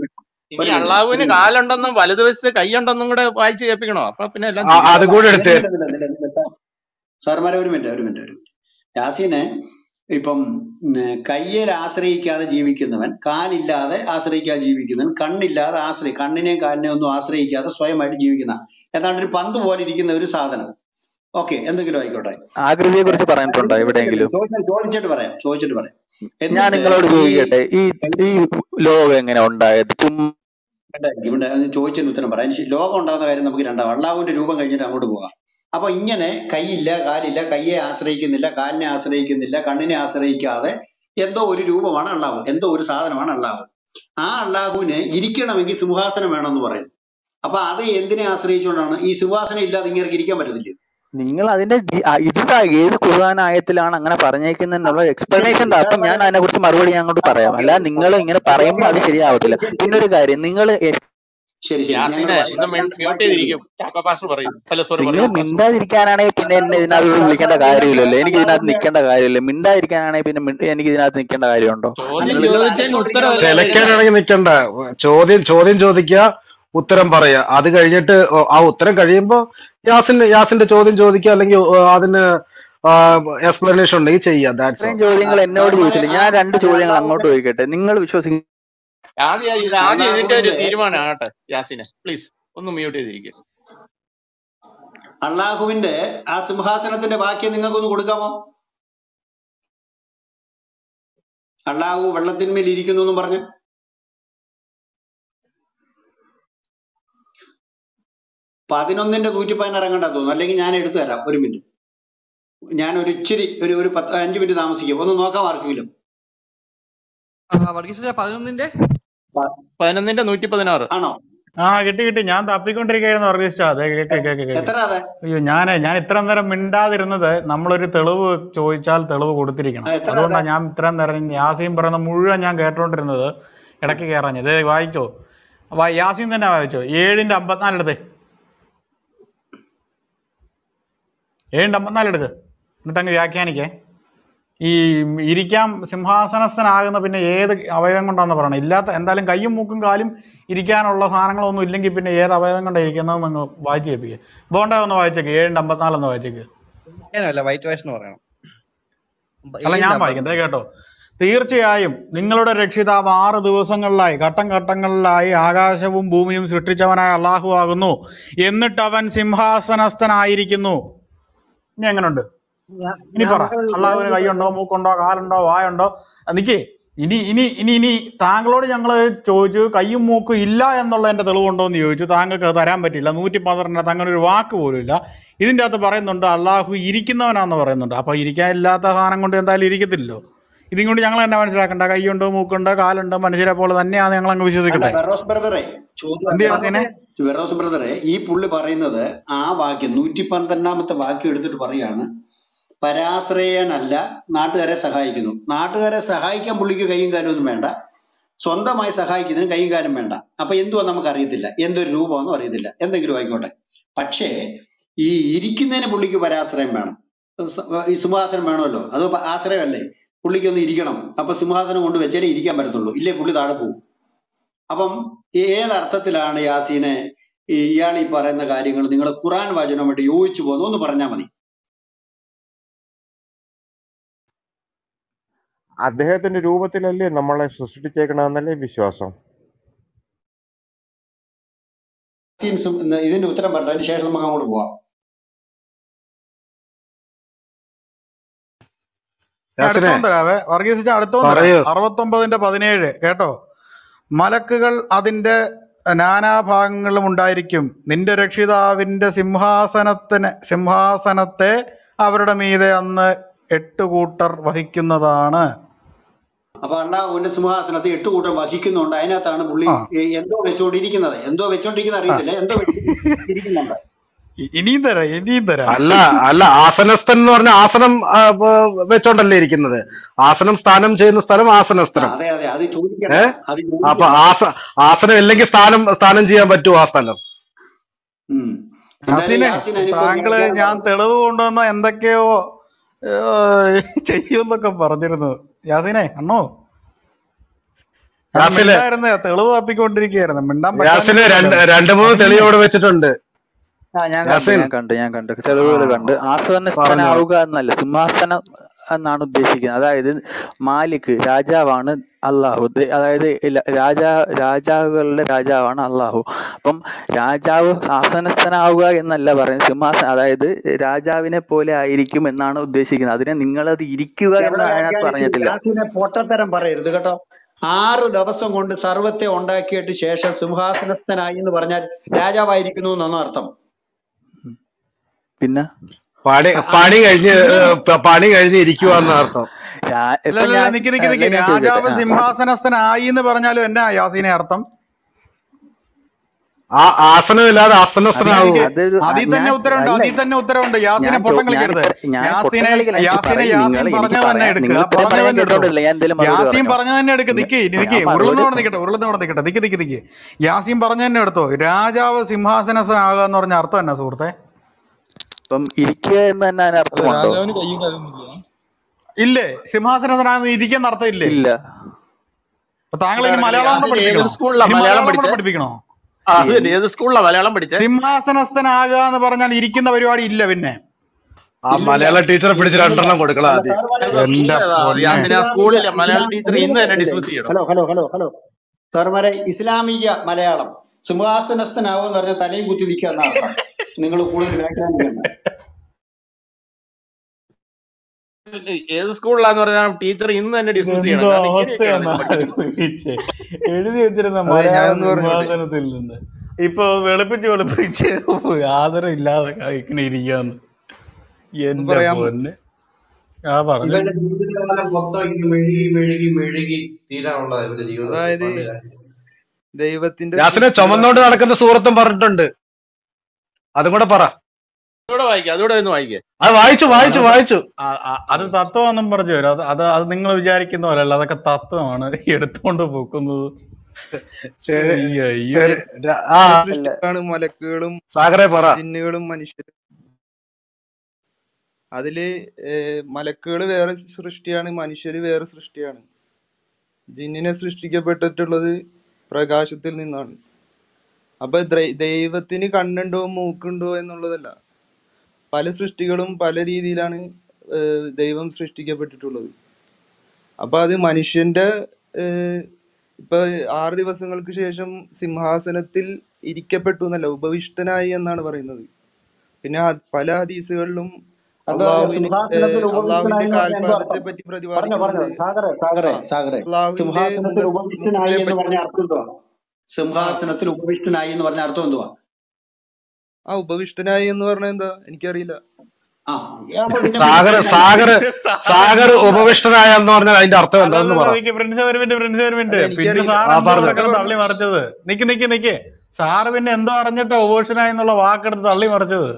Speaker 4: ഇനി
Speaker 2: ഒരു മിനിറ്റ് ഒരു
Speaker 4: അള്ളാഹുവിന്
Speaker 2: മിനിറ്റ്
Speaker 4: കാലുണ്ടെന്നും വലതുവശത്ത് കൈയുണ്ടെന്നും കൂടെ വായിച്ച് കേൾപ്പിക്കണോ അപ്പൊ പിന്നെ എല്ലാം
Speaker 7: ആ,
Speaker 4: തീരും
Speaker 7: അത് കൂടെ എടുത്ത്
Speaker 2: നില്ല നില്ല നില്ല നില്ല സാർ സാർമാരെ ഒരു മിനിറ്റ് ഒരു മിനിറ്റ് ഒരു മിനിറ്റ് യാസീനെ ഇപ്പം ഉം, കയ്യിൽ ആശ്രയിക്കാതെ ജീവിക്കുന്നവൻ കാലില്ലാതെ ആശ്രയിക്കാതെ ജീവിക്കുന്നവൻ കണ്ണില്ലാതെ ആശ്രയി കണ്ണിനെയും കാലിനെയും ഒന്നും ആശ്രയിക്കാതെ സ്വയമായിട്ട് ജീവിക്കുന്ന ഏതാണ്ട് ഒരു പന്ത് പോലെ ഇരിക്കുന്ന ഒരു സാധനം ഓക്കെ എന്തെങ്കിലും ആയിക്കോട്ടെ
Speaker 1: ആകൃതിയെ കുറിച്ച്
Speaker 2: എന്നിട്ട്
Speaker 1: പറഞ്ഞിട്ടുണ്ടോ
Speaker 2: അതിന്റെ
Speaker 1: എവിടെയെങ്കിലും
Speaker 2: ചോദിച്ച- ചോദിച്ചിട്ട് പറയാം ചോദിച്ചിട്ട് പറയാം
Speaker 1: ഞാൻ
Speaker 2: എന്നിട്ട്
Speaker 1: നിങ്ങളോട്
Speaker 2: ഈ
Speaker 1: ചോദിക്കട്ടെ ഈ ഈ ലോകം എങ്ങനെ ഉണ്ടായത് ചുമ്മാ
Speaker 2: ഉണ്ടായിരിക്കും ഇവിടെ അത് ചോദിച്ചതിന് ഉത്തരം പറയാം ഇനി ലോകം ഉണ്ടാകുന്ന കാര്യം നമുക്ക് രണ്ടാം അള്ളാഹുവിന്റെ രൂപം കഴിഞ്ഞിട്ട് അങ്ങോട്ട് പോകാം അപ്പൊ ഇങ്ങനെ കൈയില്ല കാലില്ല കയ്യെ ആശ്രയിക്കുന്നില്ല കാലിനെ ആശ്രയിക്കുന്നില്ല കണ്ണിനെ ആശ്രയിക്കാതെ എന്തോ ഒരു രൂപമാണ് അള്ളാഹു എന്തോ ഒരു സാധനമാണ് അള്ളാഹു ആ അള്ളാഹുവിന് ഇരിക്കണമെങ്കിൽ സിംഹാസനം വേണമെന്ന് പറയുന്നു അപ്പൊ അത് എന്തിനെ ആശ്രയിച്ചുകൊണ്ടാണ് ഈ സിംഹാസനം ഇല്ലാതെ ഇങ്ങനെ ഇരിക്കാൻ പറ്റത്തില്ല
Speaker 1: നിങ്ങൾ അതിന്റെ ഡി- ആ, ഇത് ദാ ഏത് ഖുർആൻ ആയത്തിലാണ് അങ്ങനെ പറഞ്ഞേക്കുന്നുള്ള എക്സ്പ്ലനേഷൻ താ അപ്പൊ ഞാൻ അതിനെ കുറിച്ച് മറുപടി ഞാൻ അങ്ങോട്ട് പറയാം അല്ല നിങ്ങൾ ഇങ്ങനെ പറയുമ്പോൾ അത് ശരിയാവത്തില്ല പിന്നെ ഒരു കാര്യം നിങ്ങൾ
Speaker 2: ശരി ശരി ഞങ്ങൾ
Speaker 4: യാസിനെ ഒന്ന് മ്യൂട്ട് ചെയ്തിരിക്കും ചാക്കോ പാസ്റ്റർ പറയും അല്ല സോറി
Speaker 1: നിങ്ങൾ
Speaker 4: പറയൂ പാസ്റ്റർ
Speaker 1: മിണ്ടാതിരിക്കാനാണെങ്കിൽ പിന്നെ എന്നെ ഇതിനകത്ത് വിളിക്കേണ്ട കാര്യമില്ലല്ലോ എനിക്ക് ഇതിനകത്ത് നിൽക്കേണ്ട കാര്യമില്ല മിണ്ടാതിരിക്കാനാണെങ്കിൽ പിന്നെ മിണ്ട- എനിക്ക് ഇതിനകത്ത് നിൽക്കേണ്ട കാര്യമുണ്ടോ
Speaker 4: ചോദ്യം
Speaker 2: നിങ്ങൾ
Speaker 4: ചോദിച്ചതിന് ഉത്തരവല്ലേ തരുന്നത്
Speaker 5: ചിലക്കാനാണെങ്കിൽ നിക്കണ്ട ചോദ്യം ചോദ്യം ചോദിക്കുക ഉത്തരം പറയുക അത് കഴിഞ്ഞിട്ട് ഓ- ആ ഉത്തരം കഴിയുമ്പോ യാസിന് യാസിന്റെ ചോദ്യം ചോദിക്കുക അല്ലെങ്കിൽ ഓ, അതിന് എക്സ്പ്ലനേഷൻ ഉണ്ടെങ്കിൽ ചെയ്യുക ദാറ്റ്സ്
Speaker 1: ഇത്രയും
Speaker 5: ഓൾ
Speaker 1: ചോദ്യങ്ങൾ എന്നോട്
Speaker 2: സാർമാരെ
Speaker 1: ചോദിച്ചില്ല
Speaker 2: ആ
Speaker 1: ഞാൻ രണ്ട്
Speaker 2: ആ
Speaker 1: ചോദ്യങ്ങൾ അങ്ങോട്ട്
Speaker 2: അള്ളാഹുവിന്റെ
Speaker 1: ചോദിക്കട്ടെ നിങ്ങൾ വിശ്വസിക്കും
Speaker 4: ആദ്യം ഇത് ആദ്യം ഇതിന്റെ ഒരു
Speaker 2: അള്ളാഹുവിന്റെ
Speaker 4: തീരുമാനമാകട്ടെ യാസിനെ പ്ലീസ് ഒന്ന് മ്യൂട്ട് ചെയ്തിരിക്കും
Speaker 2: അള്ളാഹുവിന്റെ ആ സിംഹാസനത്തിന്റെ ബാക്കി നിങ്ങൾക്കൊന്ന് കൊടുക്കാമോ അള്ളാഹു വെള്ളത്തിന്മേൽ ഇരിക്കുന്നു എന്നും പറഞ്ഞു പതിനൊന്നിന്റെ നൂറ്റി പതിനാറ് എങ്ങാണ്ടാ തോന്നുന്നു അല്ലെങ്കിൽ ഞാൻ എടുത്തു തരാം ഒരു മിനിറ്റ് ഞാൻ ഒരു ഇച്ചിരി ഒരു ഒരു പത്ത് അഞ്ച് മിനിറ്റ് താമസിക്കും ഒന്ന് നോക്കാം ആർക്കെങ്കിലും
Speaker 9: വർഗീസ് പതിനൊന്നിന്റെ
Speaker 2: പ-
Speaker 4: പതിനൊന്നിന്റെ നൂറ്റി പതിനാറ്
Speaker 2: ആണോ
Speaker 3: ആ കിട്ടി കിട്ടി ഞാൻ തപ്പിക്കൊണ്ടിരിക്കുകയായിരുന്നു വർഗീസ് അതെ കേക്ക് കേക്ക് കേക്ക്
Speaker 2: എത്ര അതെ
Speaker 3: അയ്യോ ഞാനേ ഞാൻ ഇത്രയും നേരം മിണ്ടാതിരുന്നത് നമ്മളൊരു തെളിവ് ചോദിച്ചാൽ തെളിവ് കൊടുത്തിരിക്കണം
Speaker 2: ആ, എത്ര അതെ
Speaker 3: അതുകൊണ്ടാണ് ഞാൻ ഇത്രയും നേരം യാസീൻ പറയുന്ന മുഴുവൻ ഞാൻ കേട്ടോണ്ടിരുന്നത് ഇടയ്ക്ക് കയറാഞ്ഞത് ഇത് വായിച്ചോ വാ യാസീൻ തന്നെ വായിച്ചോ ഏഴിന്റെ അമ്പത്തിനാല് എടുത്തേ ഏഴിന്റെ അമ്പത്തിനാല് എടുക്ക് എന്നിട്ട് അങ്ങ് വ്യാഖ്യാനിക്കേ ഈ ഇരിക്കാൻ സിംഹാസനസ്ഥനാകുന്ന പിന്നെ ഏത് അവയവം കൊണ്ടാന്ന് പറയണം ഇല്ലാത്ത എന്തായാലും കയ്യും മൂക്കും കാലും ഇരിക്കാനുള്ള സാധനങ്ങളൊന്നും ഇല്ലെങ്കിൽ പിന്നെ ഏത് അവയവം കൊണ്ടാണ് ഇരിക്കുന്നത് അങ്ങ് വായിച്ചു കേൾപ്പിക്കുക ബോണ്ട ഒന്ന് വായിച്ചേക്ക് ഏഴിന്റെ അമ്പത്തിനാലൊന്ന് വായിച്ചേക്ക്
Speaker 9: അല്ല വൈറ്റ് വാഷ് എന്ന് പറയണം
Speaker 3: അല്ല ഞാൻ
Speaker 9: ഏഴിന്റെ
Speaker 3: വായിക്കാം ദേ
Speaker 9: അമ്പത്തിനാല്
Speaker 3: കേട്ടോ തീർച്ചയായും നിങ്ങളുടെ രക്ഷിതാവ് ആറ് ദിവസങ്ങളിലായി ഘട്ടം ഘട്ടങ്ങളിലായി ആകാശവും ഭൂമിയും സൃഷ്ടിച്ചവനായ അള്ളാഹു ആകുന്നു എന്നിട്ട് അവൻ സിംഹാസനസ്ഥനായിരിക്കുന്നു ഇനി എങ്ങനുണ്ട്
Speaker 9: ഞാൻ-
Speaker 3: ഇനി
Speaker 9: ഞാൻ
Speaker 3: പറ
Speaker 9: വേറൊരു
Speaker 3: അള്ളാഹുവിന്
Speaker 9: വേറൊരു
Speaker 3: കൈയുണ്ടോ മൂക്കുണ്ടോ കാലുണ്ടോ വായുണ്ടോ നിക്കേ ഇനി ഇനി ഇനി ഇനി താങ്കളോട് ഞങ്ങൾ ചോദിച്ചു കയ്യും മൂക്കും ഇല്ല എന്നുള്ളതിന്റെ തെളിവുണ്ടോ എന്ന് ചോദിച്ചു താങ്കൾക്ക് അത് തരാൻ പറ്റില്ല നൂറ്റി പന്ത്രണ്ടിനകത്ത് അങ്ങനെ ഒരു വാക്ക് പോലും ഇല്ല ഇതിൻ്റെ അകത്ത് പറയുന്നുണ്ട് അള്ളാഹു ഇരിക്കുന്നവനാന്ന് പറയുന്നുണ്ട് അപ്പൊ ഇരിക്കാനില്ലാത്ത സാധനം കൊണ്ട് എന്തായാലും ഇരിക്കത്തില്ലല്ലോ ഇതും കൊണ്ട് ഞങ്ങൾ എന്നെ മനസ്സിലാക്കണ്ട കൈയുണ്ടോ മൂക്കുണ്ടോ കാലുണ്ടോ മനുഷ്യരെ പോലെ തന്നെയാണ് ഞങ്ങൾ അങ്ങ്
Speaker 2: അല്ല
Speaker 3: വിശ്വസിക്കട്ടെ
Speaker 2: ഫെറോസ് ബ്രദറെ ചോദ്യം
Speaker 3: എന്ത്
Speaker 2: എന്താ
Speaker 3: യാസീനെ
Speaker 2: ഫെറോസ് ബ്രദറെ ഈ പുള്ളി പറയുന്നത് ആ വാക്യം നൂറ്റി പന്ത്രണ്ടാമത്തെ വാക്യം എടുത്തിട്ട് പറയാണ് പരാശ്രയനല്ല നാട്ടുകാരെ സഹായിക്കുന്നു നാട്ടുകാരെ സഹായിക്കാൻ പുള്ളിക്ക് കൈയും കാലും ഒന്നും വേണ്ട സ്വന്തമായി സഹായിക്കുന്നതിന് കൈയും കാലും വേണ്ട അപ്പൊ എന്തുവാ നമുക്ക് അറിയത്തില്ല എന്തൊരു രൂപമെന്നും അറിയത്തില്ല എന്തെങ്കിലും ആയിക്കോട്ടെ പക്ഷേ ഈ ഇരിക്കുന്നതിന് പുള്ളിക്ക് പരാശ്രയം വേണം സ- ഈ സിംഹാസനം വേണമല്ലോ അത് പ- ആശ്രയമല്ലേ പുള്ളിക്ക് ഒന്ന് ഇരിക്കണം അപ്പൊ സിംഹാസനം കൊണ്ട് വെച്ചാലേ ഇരിക്കാൻ പറ്റത്തുള്ളൂ ഇല്ലേ പുള്ളി താഴെ പോകും അപ്പം ഏതർത്ഥത്തിലാണ് യാസീനെ ഈ ഇയാൾ ഈ പറയുന്ന കാര്യങ്ങൾ നിങ്ങൾ ഖുറാൻ വചനമായിട്ട് യോജിച്ചു പോകുന്നു ഒന്ന് പറഞ്ഞാൽ മതി
Speaker 10: അദ്ദേഹത്തിന്റെ രൂപത്തിലല്ലേ നമ്മളെ സൃഷ്ടിച്ചേക്കണമെന്നല്ലേ വിശ്വാസം
Speaker 2: തീൻസും ഇന്ന് ഇതിന്റെ ഉത്തരം പറഞ്ഞു അതിന് ശേഷം നമുക്ക് അങ്ങോട്ട് പോവാം
Speaker 3: ഞാൻ
Speaker 5: യാസിനെ
Speaker 3: അടുത്തോണ്ട് തരാവേ വർഗീസിച്ച അടുത്തോണ്ട് തരാം
Speaker 5: പറയൂ
Speaker 3: അറുപത്തൊമ്പതിന്റെ പതിനേഴ് കേട്ടോ മലക്കുകൾ അതിന്റെ നാനാഭാഗങ്ങളിലും ഉണ്ടായിരിക്കും നിന്റെ രക്ഷിതാവിന്റെ സിംഹാസനത്തിന് സിംഹാസനത്തെ അവരുടെ മീതെ അന്ന് എട്ട് കൂട്ടർ വഹിക്കുന്നതാണ്
Speaker 2: അപ്പൊ അള്ളാഹുവിന്റെ സിംഹാസനത്തെ എട്ട് കൂട്ടം വഹിക്കുന്നുണ്ട് അതിനകത്താണ് പുള്ളി
Speaker 3: ആ
Speaker 2: ഈ എന്തോ വെച്ചോണ്ടിരിക്കുന്നത് എന്തോ വെച്ചോണ്ടിരിക്കുന്ന
Speaker 3: ആ
Speaker 2: അറിയത്തില്ല എന്തോ വെച്ചിരിക്കുന്നുണ്ട്
Speaker 3: ഇ- ഇനിയും തരാം ഇനിയും തരാം
Speaker 5: അല്ല അല്ല ആസനസ്ഥൻ എന്ന് പറഞ്ഞ ആസനം ആ, പ- വെച്ചോണ്ടല്ലേ ഇരിക്കുന്നത് ആസനം സ്ഥാനം ചെയ്യുന്ന സ്ഥലം
Speaker 2: ആ,
Speaker 5: ആസനസ്ഥലം
Speaker 2: അതെ അതെ അത് ചോദിക്കണ്ട
Speaker 5: ഏ
Speaker 2: അത്
Speaker 5: അപ്പൊ
Speaker 2: ചോദിക്കണ്ട
Speaker 5: ആസ ആസനം ഇല്ലെങ്കിൽ സ്ഥാനം സ്ഥാനം ചെയ്യാൻ പറ്റുമോ ആ സ്ഥലം
Speaker 2: ഉം എന്തായാലും
Speaker 3: യാസിനെ
Speaker 2: യാസീൻ അതിനിപ്പോ
Speaker 3: താങ്കള്
Speaker 2: ഇയാൾ
Speaker 3: ഞാൻ
Speaker 2: പറഞ്ഞു
Speaker 3: തെളിവ് കൊണ്ടുവന്ന എന്തൊക്കെയോ ഏഹ്, ചെയ്യുമെന്നൊക്കെ പറഞ്ഞിരുന്നു യാസിനെ അണ്ണോ ഞാൻ
Speaker 11: യാസിന്
Speaker 3: മിണ്ടായിരുന്ന തെളിവ് തപ്പിക്കൊണ്ടിരിക്കുകയായിരുന്നു മിണ്ടാൻ
Speaker 11: യാസിന് രണ്ട്
Speaker 3: പറ്റാഞ്ഞിട്ടല്ലല്ലോ
Speaker 11: രണ്ട് മൂന്ന് തെളിവ് ഇവിടെ വെച്ചിട്ടുണ്ട്
Speaker 1: ആ ഞാൻ കണ്ടു
Speaker 11: യാസിൻ
Speaker 1: ഞാൻ കണ്ടു ഞാൻ കണ്ടു തെളിവുകൾ
Speaker 11: ആ
Speaker 1: കണ്ട്
Speaker 11: പറഞ്ഞോ
Speaker 1: ആസനസ്ഥനാവുക എന്നല്ല സിംഹാസനം എന്നാണ് ഉദ്ദേശിക്കുന്നത് അതായത് മാലിക് രാജാവാണ് അള്ളാഹു ദേ- അതായത് ഇല്ല, രാജാ രാജാവുകളുടെ രാജാവാണ് അള്ളാഹു അപ്പം രാജാവ് ആസനസ്ഥനാവുക എന്നല്ല പറയുന്നത് സിംഹാസനം അതായത് രാജാവിനെ പോലെ ആയിരിക്കും എന്നാണ് ഉദ്ദേശിക്കുന്നത് അതിനെ നിങ്ങളത് ഇരിക്കുക എന്ന്
Speaker 2: എവിടെ
Speaker 1: അതിനകത്ത്
Speaker 2: വ്യാഖ്യാനിച്ചു
Speaker 1: പറഞ്ഞിട്ടില്ല
Speaker 2: യാസിനെ പൊട്ടത്തരം പറയരുത് കേട്ടോ ആറ് ദിവസം കൊണ്ട് സർവത്തെ ഉണ്ടാക്കിയിട്ട് ശേഷം സിംഹാസനസ്ഥനായി എന്ന് പറഞ്ഞാൽ രാജാവായിരിക്കുന്നു എന്നാണ് അർത്ഥം
Speaker 1: പിന്നെ
Speaker 11: പണി പണി കഴിഞ്ഞ് ഏഹ്, പ- പണി കഴിഞ്ഞ് ഇരിക്കുവാന്ന് അർത്ഥം
Speaker 1: രാ- ഇപ്പൊ
Speaker 3: അല്ലല്ല
Speaker 1: ഞാൻ
Speaker 3: നിക്ക് നിക്ക്
Speaker 1: അല്ല
Speaker 3: നിക്ക്
Speaker 1: ഞാൻ ചോദിക്കട്ടെ
Speaker 3: രാജാവ്
Speaker 1: ആ ആ.
Speaker 3: സിംഹാസനസ്ഥനായി എന്ന് പറഞ്ഞാലും എന്നാ യാസീനെ അർത്ഥം
Speaker 11: ആ ആസനമില്ലാതെ
Speaker 3: അതിന്
Speaker 11: ആസനസ്ഥനാവൂ
Speaker 3: എനിക്ക്
Speaker 1: അതൊരു ആ,
Speaker 3: അതിൽ തന്നെ
Speaker 1: ഞാൻ
Speaker 3: ഉത്തരവുണ്ട്
Speaker 1: അല്ല
Speaker 3: അതിൽ തന്നെ ഉത്തരവുണ്ട് യാസിനെ
Speaker 1: ഞാൻ ചോ
Speaker 3: പൊട്ടം കളിക്കരുത്
Speaker 1: ഞാനിപ്പോ ഞാൻ പൊട്ടം
Speaker 3: യാസിനെ
Speaker 1: കളിക്കല എനിക്ക്
Speaker 3: യാസിനെ
Speaker 1: പറയും
Speaker 3: യാസീൻ
Speaker 1: നിങ്ങൾ എനിക്ക്
Speaker 3: പറഞ്ഞത് തന്നെ
Speaker 1: പറയാം
Speaker 3: എടുക്കുക
Speaker 1: നിങ്ങൾ ഇത്രയും
Speaker 3: പറഞ്ഞത്
Speaker 1: പറയാൻ
Speaker 3: തന്നെ എടുത്തോ
Speaker 1: കേട്ടോണ്ടില്ല ഞാൻ എന്തെങ്കിലും മറുപടി
Speaker 3: യാസീൻ
Speaker 1: പറഞ്ഞോ
Speaker 3: പറഞ്ഞത് തന്നെ എടുക്ക് നിക്ക്
Speaker 1: ഞാൻ
Speaker 3: നിക്ക്
Speaker 1: മറുപടി
Speaker 3: ഉരുളുന്നവിടെ നിൽക്കട്ടെ ഉരുളുന്നവിടെ നിൽക്കട്ടെ നിക്ക് നിക്ക് നിക്ക് യാസീൻ പറഞ്ഞ തന്നെ എടുത്തോ രാജാവ് സിംഹാസനസ്ഥനാകുക എന്ന് പറഞ്ഞ അർത്ഥം എന്നാ സുഹൃത്തെ
Speaker 1: ഇപ്പം ഇരിക്കുക എന്ന് തന്നെ അതിന്
Speaker 12: അല്ല
Speaker 1: അർത്ഥമുണ്ടോ
Speaker 12: രാജാവിന് കയ്യും കാലൊന്നുമില്ല
Speaker 3: ഇല്ലേ സിംഹാസനസ്ഥനാകുന്ന ഇരിക്കുന്ന അർത്ഥം ഇല്ലേ
Speaker 1: ഇല്ല
Speaker 3: അപ്പൊ താങ്കൾ ഇനി
Speaker 4: അങ്ങനെയാണെങ്കിൽ
Speaker 3: മലയാളം കൂടെ
Speaker 4: യാസിൻ ഏത്
Speaker 3: പഠിപ്പിക്കണോ
Speaker 4: സ്കൂളിലാ
Speaker 3: ഇനി
Speaker 4: മലയാളം
Speaker 3: മലയാളം കൂടെ
Speaker 4: പഠിച്ചേ
Speaker 3: പഠിപ്പിക്കണോ
Speaker 4: ആ അത് തന്നെ
Speaker 1: ഈ-
Speaker 4: ഏത് സ്കൂളിലാ മലയാളം പഠിച്ചേ
Speaker 3: സിംഹാസനസ്ഥനാകുക എന്ന് പറഞ്ഞാൽ ഇരിക്കുന്ന പരിപാടി ഇല്ല പിന്നെ
Speaker 11: ആ
Speaker 2: ഇല്ലില്ല
Speaker 11: മലയാള ടീച്ചറെ പിടിച്ച്
Speaker 2: ഇല്ലില്ല
Speaker 11: രണ്ടെണ്ണം കൊടുക്കണം
Speaker 2: അല്ല
Speaker 11: ആദ്യം
Speaker 2: സാറുമാരെ
Speaker 3: എന്റെ
Speaker 4: ഏതാ
Speaker 3: പൊന്നെ
Speaker 4: യാസിൻ ആ
Speaker 2: ഇസ്ലാം
Speaker 4: സ്കൂളിലെ മലയാളം
Speaker 2: ഇസ്ലാം
Speaker 4: ടീച്ചർ ഇന്ന് തന്നെ
Speaker 2: ഇല്ല
Speaker 4: ഡിസ്മിസ് ചെയ്യണം
Speaker 2: ഹലോ ഹലോ ഹലോ ഹലോ സാറുമാരെ ഇസ്ലാമിക മലയാളം സിംഹാസനസ്ഥനാവും എന്ന് പറഞ്ഞാൽ തലയും കുത്തി നിൽക്കുക എന്ന അർത്ഥം നിങ്ങൾ കൂടുതൽ വ്യാഖ്യാനിക്കണ്ട
Speaker 4: ഏത് സ്കൂളിലാന്ന് പറഞ്ഞാൽ ടീച്ചർ ഇന്ന് തന്നെ ഡിസ്മിസ് ചെയ്യണം
Speaker 3: ഇതെന്തോ
Speaker 4: കാരണം ഇങ്ങനെയൊക്കെയാണ്
Speaker 3: അവസ്ഥയാണ്
Speaker 4: നിങ്ങൾ പഠിപ്പിക്കുന്നത്
Speaker 3: ആലോചിച്ചേ എഴുതി വെച്ചിരുന്ന
Speaker 12: അതെ
Speaker 3: മലയാള
Speaker 12: ഞാനൊന്ന് പറഞ്ഞോട്ടെ
Speaker 3: സിംഹാസനത്തിൽ നിന്ന് ഇപ്പൊ വെളുപ്പിച്ച് വെളുപ്പിച്ച് ആദരം ഇല്ലാതെ ഇങ്ങനെ ഇരിക്കാന്ന്
Speaker 12: ഒന്ന്
Speaker 3: എന്റെ
Speaker 12: പറയാമോ
Speaker 3: പൊന്ന് ആ പറഞ്ഞു
Speaker 9: ഇവന്റെ ജീവിതകാലം മൊത്തം ഇങ്ങനെ മെഴുകി മെഴുകി മെഴുകി തീരാനുള്ളതാ ഇവന്റെ ജീവിതം
Speaker 12: അതായത്
Speaker 9: പണ്ട് കാലത്ത്
Speaker 12: ദൈവത്തിന്റെ
Speaker 11: യാസിനെ
Speaker 12: സൃഷ്ടികളാണ്
Speaker 11: ചുമന്നോണ്ട് നടക്കുന്ന സുഹൃത്തും പറഞ്ഞിട്ടുണ്ട് അതും കൂടെ പറ
Speaker 4: അതോടെ വായിക്കുക അതോടെ ഒന്ന് വായിക്കുക
Speaker 11: അത് വായിച്ചു വായിച്ചു
Speaker 3: അത്
Speaker 11: വായിച്ചു
Speaker 3: ആ- ആ- അത് തത്വമാണെന്നും പറഞ്ഞു വരും അത് അത് അത് നിങ്ങൾ വിചാരിക്കുന്ന പോലെയല്ല അതൊക്കെ തത്വമാണ് എടുത്തുകൊണ്ട് പോക്കുന്നത്
Speaker 11: ശരി
Speaker 3: അയ്യോ അയ്യോ
Speaker 11: ശരി ര- ആ
Speaker 12: ദൈവത്തിന്റെ സൃഷ്ടികളാണ് മലക്കുകളും
Speaker 11: സാഗറെ പറ
Speaker 12: ജിന്നുകളും മനുഷ്യരും അതില് ഏഹ്, മലക്കുകൾ വേറെ സൃഷ്ടിയാണ് മനുഷ്യര് വേറെ സൃഷ്ടിയാണ് ജിന്നിനെ സൃഷ്ടിക്കപ്പെട്ടിട്ടുള്ളത് പ്രകാശത്തിൽ നിന്നാണ് അപ്പൊ ദ്രൈ- ദൈവത്തിന് കണ്ണുണ്ടോ മൂക്കുണ്ടോ എന്നുള്ളതല്ല പല സൃഷ്ടികളും പല രീതിയിലാണ് ഏഹ്, ദൈവം സൃഷ്ടിക്കപ്പെട്ടിട്ടുള്ളത് അപ്പൊ അത് മനുഷ്യന്റെ ഏഹ്, ഇപ്പൊ ആറ് ദിവസങ്ങൾക്ക് ശേഷം സിംഹാസനത്തിൽ ഇരിക്കപ്പെട്ടു എന്നല്ല ഉപവിഷ്ടനായി എന്നാണ് പറയുന്നത് പിന്നെ അത് പല ഹദീസുകളിലും
Speaker 2: എന്താ
Speaker 12: അള്ളാഹുവിന്
Speaker 2: സിംഹാസനത്തിൽ
Speaker 12: ഏഹ്, അള്ളാഹുവിന്റെ
Speaker 2: ഉപവിഷ്ടനായി എന്ന് പറഞ്ഞ എന്താ
Speaker 12: കാൽപാദത്തെ
Speaker 2: അർത്ഥം
Speaker 12: പറ്റി
Speaker 2: പറഞ്ഞു പറഞ്ഞു
Speaker 12: പ്രതിപാദിക്കുന്നുണ്ട്
Speaker 2: സാഗറെ സാഗറെ
Speaker 12: ആ
Speaker 2: സാഗറെ
Speaker 12: അള്ളാഹുവിന്റെ
Speaker 2: സിംഹാസനത്തിൽ
Speaker 12: മുഖ
Speaker 2: ഉപവിഷ്ടനായി
Speaker 12: മുഖത്തെ
Speaker 2: എന്ന്
Speaker 12: പറ്റി
Speaker 2: പറഞ്ഞ അർത്ഥം എന്തുവാ
Speaker 12: ആ
Speaker 2: സിംഹാസനത്തിൽ ഉപവിഷ്ടനായി എന്ന് പറഞ്ഞ അർത്ഥം എന്തുവാ
Speaker 12: ആ ഉപവിഷ്ടനായി എന്ന് പറഞ്ഞ എന്താ എനിക്കറിയില്ല
Speaker 2: ആ അപ്പൊ പിന്നെ
Speaker 11: സാഗർ സാഗർ സാഗർ ഉപവിഷ്ടനായ എന്ന് പറഞ്ഞാൽ അതിന്റെ അർത്ഥം എന്താന്ന്
Speaker 3: അല്ലല്ല
Speaker 11: പറ
Speaker 3: നിക്ക് പ്രിൻസ് ഒരു മിനിറ്റ് പ്രിൻസ് ഒരു
Speaker 12: അല്ല
Speaker 3: മിനിറ്റ് പിന്നെ
Speaker 12: എനിക്കറിയില്ല
Speaker 3: സാർ
Speaker 11: ആ
Speaker 3: എന്തോ
Speaker 11: പറഞ്ഞു
Speaker 3: ഇവിടെ കിടന്ന്
Speaker 12: നിങ്ങൾ
Speaker 3: തള്ളി
Speaker 12: പറഞ്ഞു
Speaker 3: മറിച്ചത് നിക്ക് നിക്ക് നിക്ക് സാറ് പിന്നെ എന്തോ അറിഞ്ഞിട്ടാ ഉപേക്ഷനായി എന്നുള്ള വാക്കെടുത്ത് തള്ളി മറിച്ചത്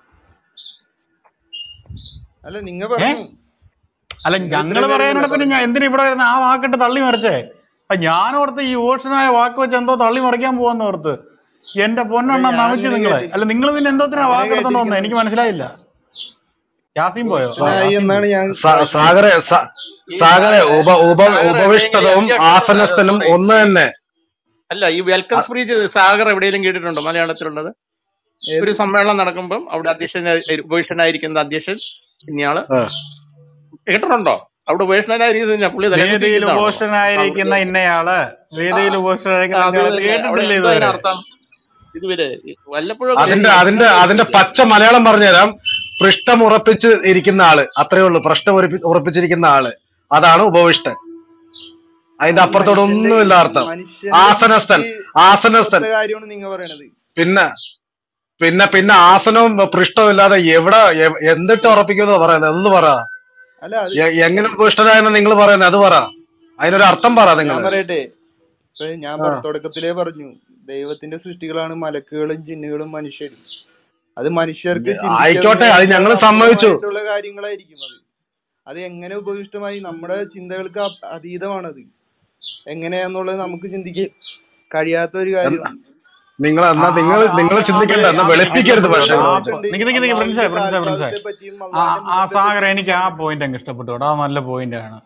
Speaker 12: അല്ല നിങ്ങ
Speaker 3: ഏ
Speaker 12: പറഞ്ഞു
Speaker 3: അല്ല
Speaker 12: നിങ്ങൾ
Speaker 3: ഞങ്ങള്
Speaker 12: ഇത്രയും
Speaker 3: പറയാനാണ്
Speaker 12: പേരല്ലേ
Speaker 3: പിന്നെ ഞാൻ
Speaker 12: പറഞ്ഞു
Speaker 3: എന്തിനാ ഇവിടെ വരുന്ന ആ വാക്കിട്ട് തള്ളി മറിച്ചേ അപ്പൊ ഞാനോർത്ത് ഈ ഉപേക്ഷനായ വാക്ക് വെച്ച് എന്തോ തള്ളി മറിക്കാൻ പോവാന്ന് ഓർത്ത് എന്റെ
Speaker 12: അല്ല
Speaker 3: പൊന്നെണ്ണ
Speaker 12: ഞാൻ
Speaker 3: നമിച്ച്
Speaker 12: അങ്ങനെ
Speaker 3: നിങ്ങളെ
Speaker 12: കേട്ടി
Speaker 3: അല്ല നിങ്ങൾ പിന്നെ എന്തോത്തിനാ
Speaker 12: അങ്ങനെ
Speaker 3: വാക്കെടുത്തോണ്ട് വന്നത് എനിക്ക്
Speaker 12: കേട്ടിരിക്കുന്നത്
Speaker 3: മനസ്സിലായില്ല യാസീൻ പോയോ ആ
Speaker 12: ഉപവിഷ്ടനായി
Speaker 3: യാസീൻ
Speaker 12: എന്നാണ്
Speaker 3: പോയി
Speaker 12: ഞാൻ
Speaker 11: സാ-
Speaker 12: വായിച്ചത്
Speaker 11: സാഗറെ സ-
Speaker 4: ഈ
Speaker 11: സാഗറെ
Speaker 4: സാഗറെ
Speaker 11: ഉപ ഉപ
Speaker 4: സാഗർ എവിടെയെങ്കിലും
Speaker 11: ഉപവിഷ്ടതവും
Speaker 4: എഴുതിയ
Speaker 11: ആസനസ്ഥനും
Speaker 4: സോറി
Speaker 11: ഒന്ന് തന്നെ
Speaker 4: അല്ല ഈ വെൽക്കം
Speaker 11: അ-
Speaker 4: സ്പീച്ച് സാഗർ എവിടെയെങ്കിലും കേട്ടിട്ടുണ്ടോ മലയാളത്തിലുള്ളത്
Speaker 12: ഏത്
Speaker 4: ഒരു സമ്മേളനം നടക്കുമ്പം അവിടെ അധ്യക്ഷൻ ഉപേക്ഷനായിരിക്കുന്ന അധ്യക്ഷൻ ഇനിയാള്
Speaker 11: ആ.
Speaker 4: കേട്ടിട്ടുണ്ടോ അവിടെ ഉപേക്ഷനായിരിക്കുന്ന പുള്ളി
Speaker 3: വേദിയിൽ
Speaker 4: തലകുത്തിയിരിക്കുന്നതാണോ
Speaker 3: ഉപേക്ഷനായിരിക്കുന്ന
Speaker 4: അവിടുത്തെ
Speaker 3: ഇന്നയാള്
Speaker 4: ആ
Speaker 3: വേദിയിൽ
Speaker 4: ആ,
Speaker 3: ഉപേക്ഷനായിരിക്കുന്ന
Speaker 4: അത്
Speaker 3: ഇന്നയാള്
Speaker 4: തന്നെ അവിടെ
Speaker 3: കേട്ടിട്ടില്ല
Speaker 4: എന്തോ
Speaker 3: ഇതുവരെ
Speaker 4: അതിനർത്ഥം ഇതുവരെ വല്ലപ്പോഴൊക്കെ
Speaker 11: അതിന്റെ
Speaker 12: ശരി
Speaker 11: അതിന്റെ
Speaker 4: ഇന്നലെ
Speaker 11: അതിന്റെ
Speaker 4: കേട്ടിട്ടില്ല
Speaker 11: പച്ച മലയാളം പറഞ്ഞുതരാം പൃഷ്ഠം ഉറപ്പിച്ച് ഇരിക്കുന്ന ആള് അത്രേ ഉള്ളൂ പൃഷ്ഠം ഉറപ്പി- ഉറപ്പിച്ചിരിക്കുന്ന ആള് അതാണ് ഉപവിഷ്ടൻ അതിന്റെ
Speaker 12: അത്
Speaker 11: അപ്പുറത്തോട്
Speaker 12: മനുഷ്യന്റെ
Speaker 11: ഒന്നുമില്ല അർത്ഥം
Speaker 12: മനുഷ്യന്റെ
Speaker 11: ആസനസ്ഥൻ
Speaker 12: സൃഷ്ടി
Speaker 11: ആസനസ്ഥൻ
Speaker 12: അപ്പുറത്തെ കാര്യമാണ് നിങ്ങ പറയണത്
Speaker 11: പിന്നെ പിന്നെ പിന്നെ ആസനവും പൃഷ്ഠവും ഇല്ലാതെ എവിടെ എ- എന്തിട്ട് ഉറപ്പിക്കുമെന്ന് പറയുന്നത് എന്ന് പറ
Speaker 12: അല്ല അത്
Speaker 11: എ- എങ്ങനെ ഉപവിഷ്ടനായെന്ന് നിങ്ങൾ പറയുന്നത് അത് പറ അതിനൊരു അർത്ഥം പറ
Speaker 12: ഞാൻ
Speaker 11: നിങ്ങള്
Speaker 12: പറയട്ടെ ഇപ്പൊ ഞാൻ
Speaker 11: ആ
Speaker 12: പറ- തുടക്കത്തിലേ പറഞ്ഞു ദൈവത്തിന്റെ സൃഷ്ടികളാണ് മലക്കുകളും ജിന്നുകളും മനുഷ്യരും അത് മനുഷ്യർക്ക്
Speaker 11: ആയിക്കോട്ടെ അത് ഞങ്ങൾ
Speaker 12: ചിന്തിക്കുന്നതിനേക്കാൾ
Speaker 11: സമ്മതിച്ചു
Speaker 12: അപ്പുറമായിട്ടുള്ള കാര്യങ്ങളായിരിക്കും അത് അത് എങ്ങനെ ഉപവിഷ്ടമായി നമ്മുടെ ചിന്തകൾക്ക് അപ്- അതീതമാണത് എങ്ങനെയാന്നുള്ളത് നമുക്ക് ചിന്തിക്കാൻ കഴിയാത്ത ഒരു
Speaker 11: എന്നാ
Speaker 12: കാര്യമാണ്
Speaker 11: നിങ്ങൾ
Speaker 3: ആ
Speaker 11: എന്നാ നിങ്ങൾ
Speaker 3: ആ
Speaker 11: നിങ്ങൾ
Speaker 3: ആ
Speaker 11: ചിന്തിക്കണ്ട
Speaker 3: ആ
Speaker 11: എന്നാ
Speaker 3: ആ
Speaker 11: വെളുപ്പിക്കരുത്
Speaker 3: ആ
Speaker 11: പക്ഷെ
Speaker 3: ആ
Speaker 12: ഉപവിഷ്ടമുണ്ട്
Speaker 3: നിക്ക് നിക്ക് നിക്ക് പ്രിൻസേ
Speaker 12: അള്ളാഹുവിന്റെ
Speaker 3: പ്രിൻസേ പ്രിൻസേ
Speaker 12: കാൽപാദത്തെ പറ്റിയും
Speaker 3: ആ
Speaker 12: അള്ളാഹിന്റെ
Speaker 3: ആ
Speaker 12: മുഖത്തെ
Speaker 3: സാഗർ
Speaker 12: പറ്റിയും
Speaker 3: എനിക്ക് ആ പോയിന്റ് അങ്ങ് ഇഷ്ടപ്പെട്ടു കേട്ടോ അത് നല്ല പോയിന്റ് ആണ്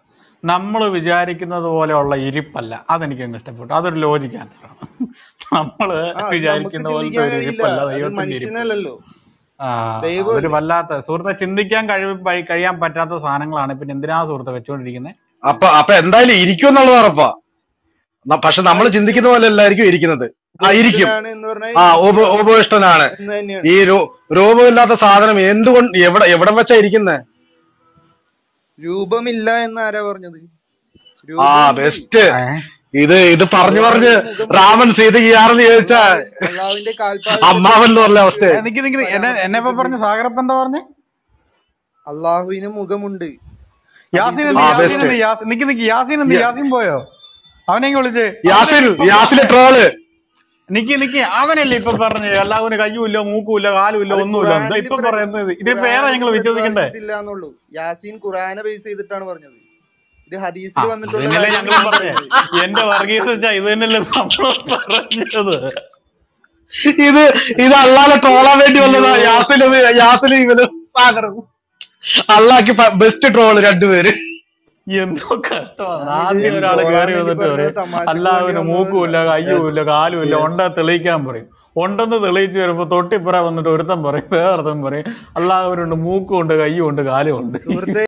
Speaker 3: നമ്മൾ വിചാരിക്കുന്നത് പോലെയുള്ള ഇരിപ്പല്ല അതെനിക്ക് അങ്ങ് ഇഷ്ടപ്പെട്ടു അതൊരു ലോജിക് ആൻസർ ആണ് നമ്മൾ
Speaker 12: ആ അത് നമുക്ക്
Speaker 3: വിചാരിക്കുന്ന പോലത്തെ
Speaker 12: ചിന്തിക്കാൻ
Speaker 3: ഒരു
Speaker 12: കഴിയില്ല
Speaker 3: ഇരിപ്പല്ല
Speaker 12: അത്
Speaker 3: ദൈവത്തിന്റെ ഇരിപ്പ്
Speaker 12: മനുഷ്യനല്ലല്ലോ
Speaker 3: ആ അതൊരു
Speaker 12: ദൈവമല്ലേ
Speaker 3: വല്ലാത്ത സുഹൃത്തെ ചിന്തിക്കാൻ കഴിവ് പ- കഴിയാൻ പറ്റാത്ത സാധനങ്ങളാണ് പിന്നെ എന്തിനാ സുഹൃത്തെ വെച്ചുകൊണ്ടിരിക്കുന്നത്
Speaker 11: അപ്പൊ അപ്പൊ എന്തായാലും ഇരിക്കും എന്നുള്ളത് ഉറപ്പാ ന- പക്ഷെ നമ്മൾ ചിന്തിക്കുന്ന പോലെ അല്ലായിരിക്കും ഇരിക്കുന്നത് ആ ഇരിക്കും
Speaker 12: ഉപവിഷ്ടനാണ് എന്ന് പറഞ്ഞാൽ
Speaker 11: ആ
Speaker 12: ഇരിക്കും
Speaker 11: ഉപ ഉപവിഷ്ടനാണ്
Speaker 12: എന്ന് തന്നെയാണ്
Speaker 11: ഈ രൂ രൂപമില്ലാത്ത സാധനം എന്തുകൊണ്ട് എവിടെ എവിടെ വെച്ചാ ഇരിക്കുന്നത്
Speaker 12: രൂപമില്ല എന്ന് ആരാ പറഞ്ഞത്
Speaker 11: ആ
Speaker 12: രൂപമുണ്ട്
Speaker 11: ബെസ്റ്റ്
Speaker 3: ഏ
Speaker 11: ഇത് ഇത് പറഞ്ഞു പറഞ്ഞ്
Speaker 12: അള്ളാഹുവിന് മുഖമുണ്ട്
Speaker 11: രാമൻ സീത ചെയ്യാറെന്ന് ചോദിച്ചാ
Speaker 12: അള്ളാഹു അള്ളാഹുവിന്റെ കാൽപാദത്തിൽ
Speaker 11: അമ്മാവൻ എന്ന് പറഞ്ഞ
Speaker 12: ഒരു
Speaker 11: അവസ്ഥ
Speaker 3: ഏ, നിക്ക് നിക്ക് നിക്ക്. എന്നെ എന്നെ ഇപ്പൊ പറഞ്ഞ
Speaker 12: പരാമർശിച്ചിട്ടുണ്ട്
Speaker 3: സാഗരപ്പ് എന്താ പറഞ്ഞേ
Speaker 12: അള്ളാഹുവിന് മുഖമുണ്ട്
Speaker 3: യാസീൻ
Speaker 12: ഹദീസിൽ
Speaker 3: എന്ത്
Speaker 11: ആ
Speaker 3: യാസീൻ
Speaker 11: ബെസ്റ്റ്
Speaker 3: എന്ത് യാസീൻ നിക്ക് നിക്ക് യാസീൻ എന്ത് യാസീൻ പോയോ അവനെങ്ങ് വിളിച്ചേ അവനല്ലേ
Speaker 11: യാസിൻ
Speaker 3: ഇപ്പൊ
Speaker 11: യാസിലെ
Speaker 3: പറഞ്ഞേ
Speaker 11: ട്രോള്
Speaker 3: നിക്ക് നിക്ക് അവനല്ലേ ഇപ്പൊ പറഞ്ഞേ എല്ലാവനും കയ്യുമില്ല മൂക്കുമില്ല കാലുമില്ല
Speaker 12: അത്
Speaker 3: ഒന്നുമില്ല എന്താ
Speaker 12: ഖുറാനിൽ
Speaker 3: ഇപ്പൊ
Speaker 12: പ്ര
Speaker 3: പറയുന്നത് ഇതിപ്പോ ഏതാ
Speaker 12: ഖുറാനിൽ
Speaker 3: ഞങ്ങൾ വിശ്വസിക്കണ്ടേ
Speaker 12: പ്രതിപാദിച്ചിട്ടില്ല എന്നുള്ളൂ യാസീൻ ഖുറാനെ ബേസ് ചെയ്തിട്ടാണ് പറഞ്ഞത് ഇത്
Speaker 3: ആ
Speaker 12: ഹദീസിൽ
Speaker 3: അത്
Speaker 12: വന്നിട്ടുള്ള
Speaker 3: തന്നെയല്ലേ
Speaker 12: കാര്യമാണ്
Speaker 3: ഞങ്ങളും
Speaker 12: ഞാൻ
Speaker 3: പറഞ്ഞേ
Speaker 12: പറയുന്നത്
Speaker 3: എന്റെ വർഗീസ് വെച്ചാ ഇത് തന്നെയല്ലേ നമ്മൾ പറഞ്ഞത്
Speaker 11: ഇത് ഇത് അള്ളാലെ ട്രോളാൻ വേണ്ടി വന്നതാ
Speaker 3: അയ്യോ
Speaker 11: യാസിലും യാസിലും ഇവനും സാഗറും അള്ളാക്ക് ബെസ്റ്റ് ട്രോള് രണ്ടുപേര്
Speaker 3: എന്തോ കഷ്ടമാണ്
Speaker 12: ഞാനിത്
Speaker 3: ആദ്യം ഒരാള്
Speaker 12: ട്രോളാൻ
Speaker 3: കയറി
Speaker 12: വേണ്ടി
Speaker 3: വന്നിട്ട്
Speaker 12: പറഞ്ഞത്
Speaker 3: പറയും
Speaker 12: തമാശക്ക് വേണ്ടി
Speaker 3: അല്ലാവിന് മൂക്കുമില്ല
Speaker 12: വന്നതല്ല
Speaker 3: കയ്യുമില്ല കാലുമില്ല ഉണ്ട തെളിയിക്കാൻ പറയും ഉണ്ടെന്ന് തെളിയിച്ചു വരുമ്പോ തൊട്ടിപ്പുറ വന്നിട്ട് ഒരുത്തൻ പറയും വേറൊരുത്തൻ പറയും അല്ലാവരുണ്ട് മൂക്കും ഉണ്ട് കയ്യും ഉണ്ട് കാലും ഉണ്ട്
Speaker 12: സുഹൃത്തെ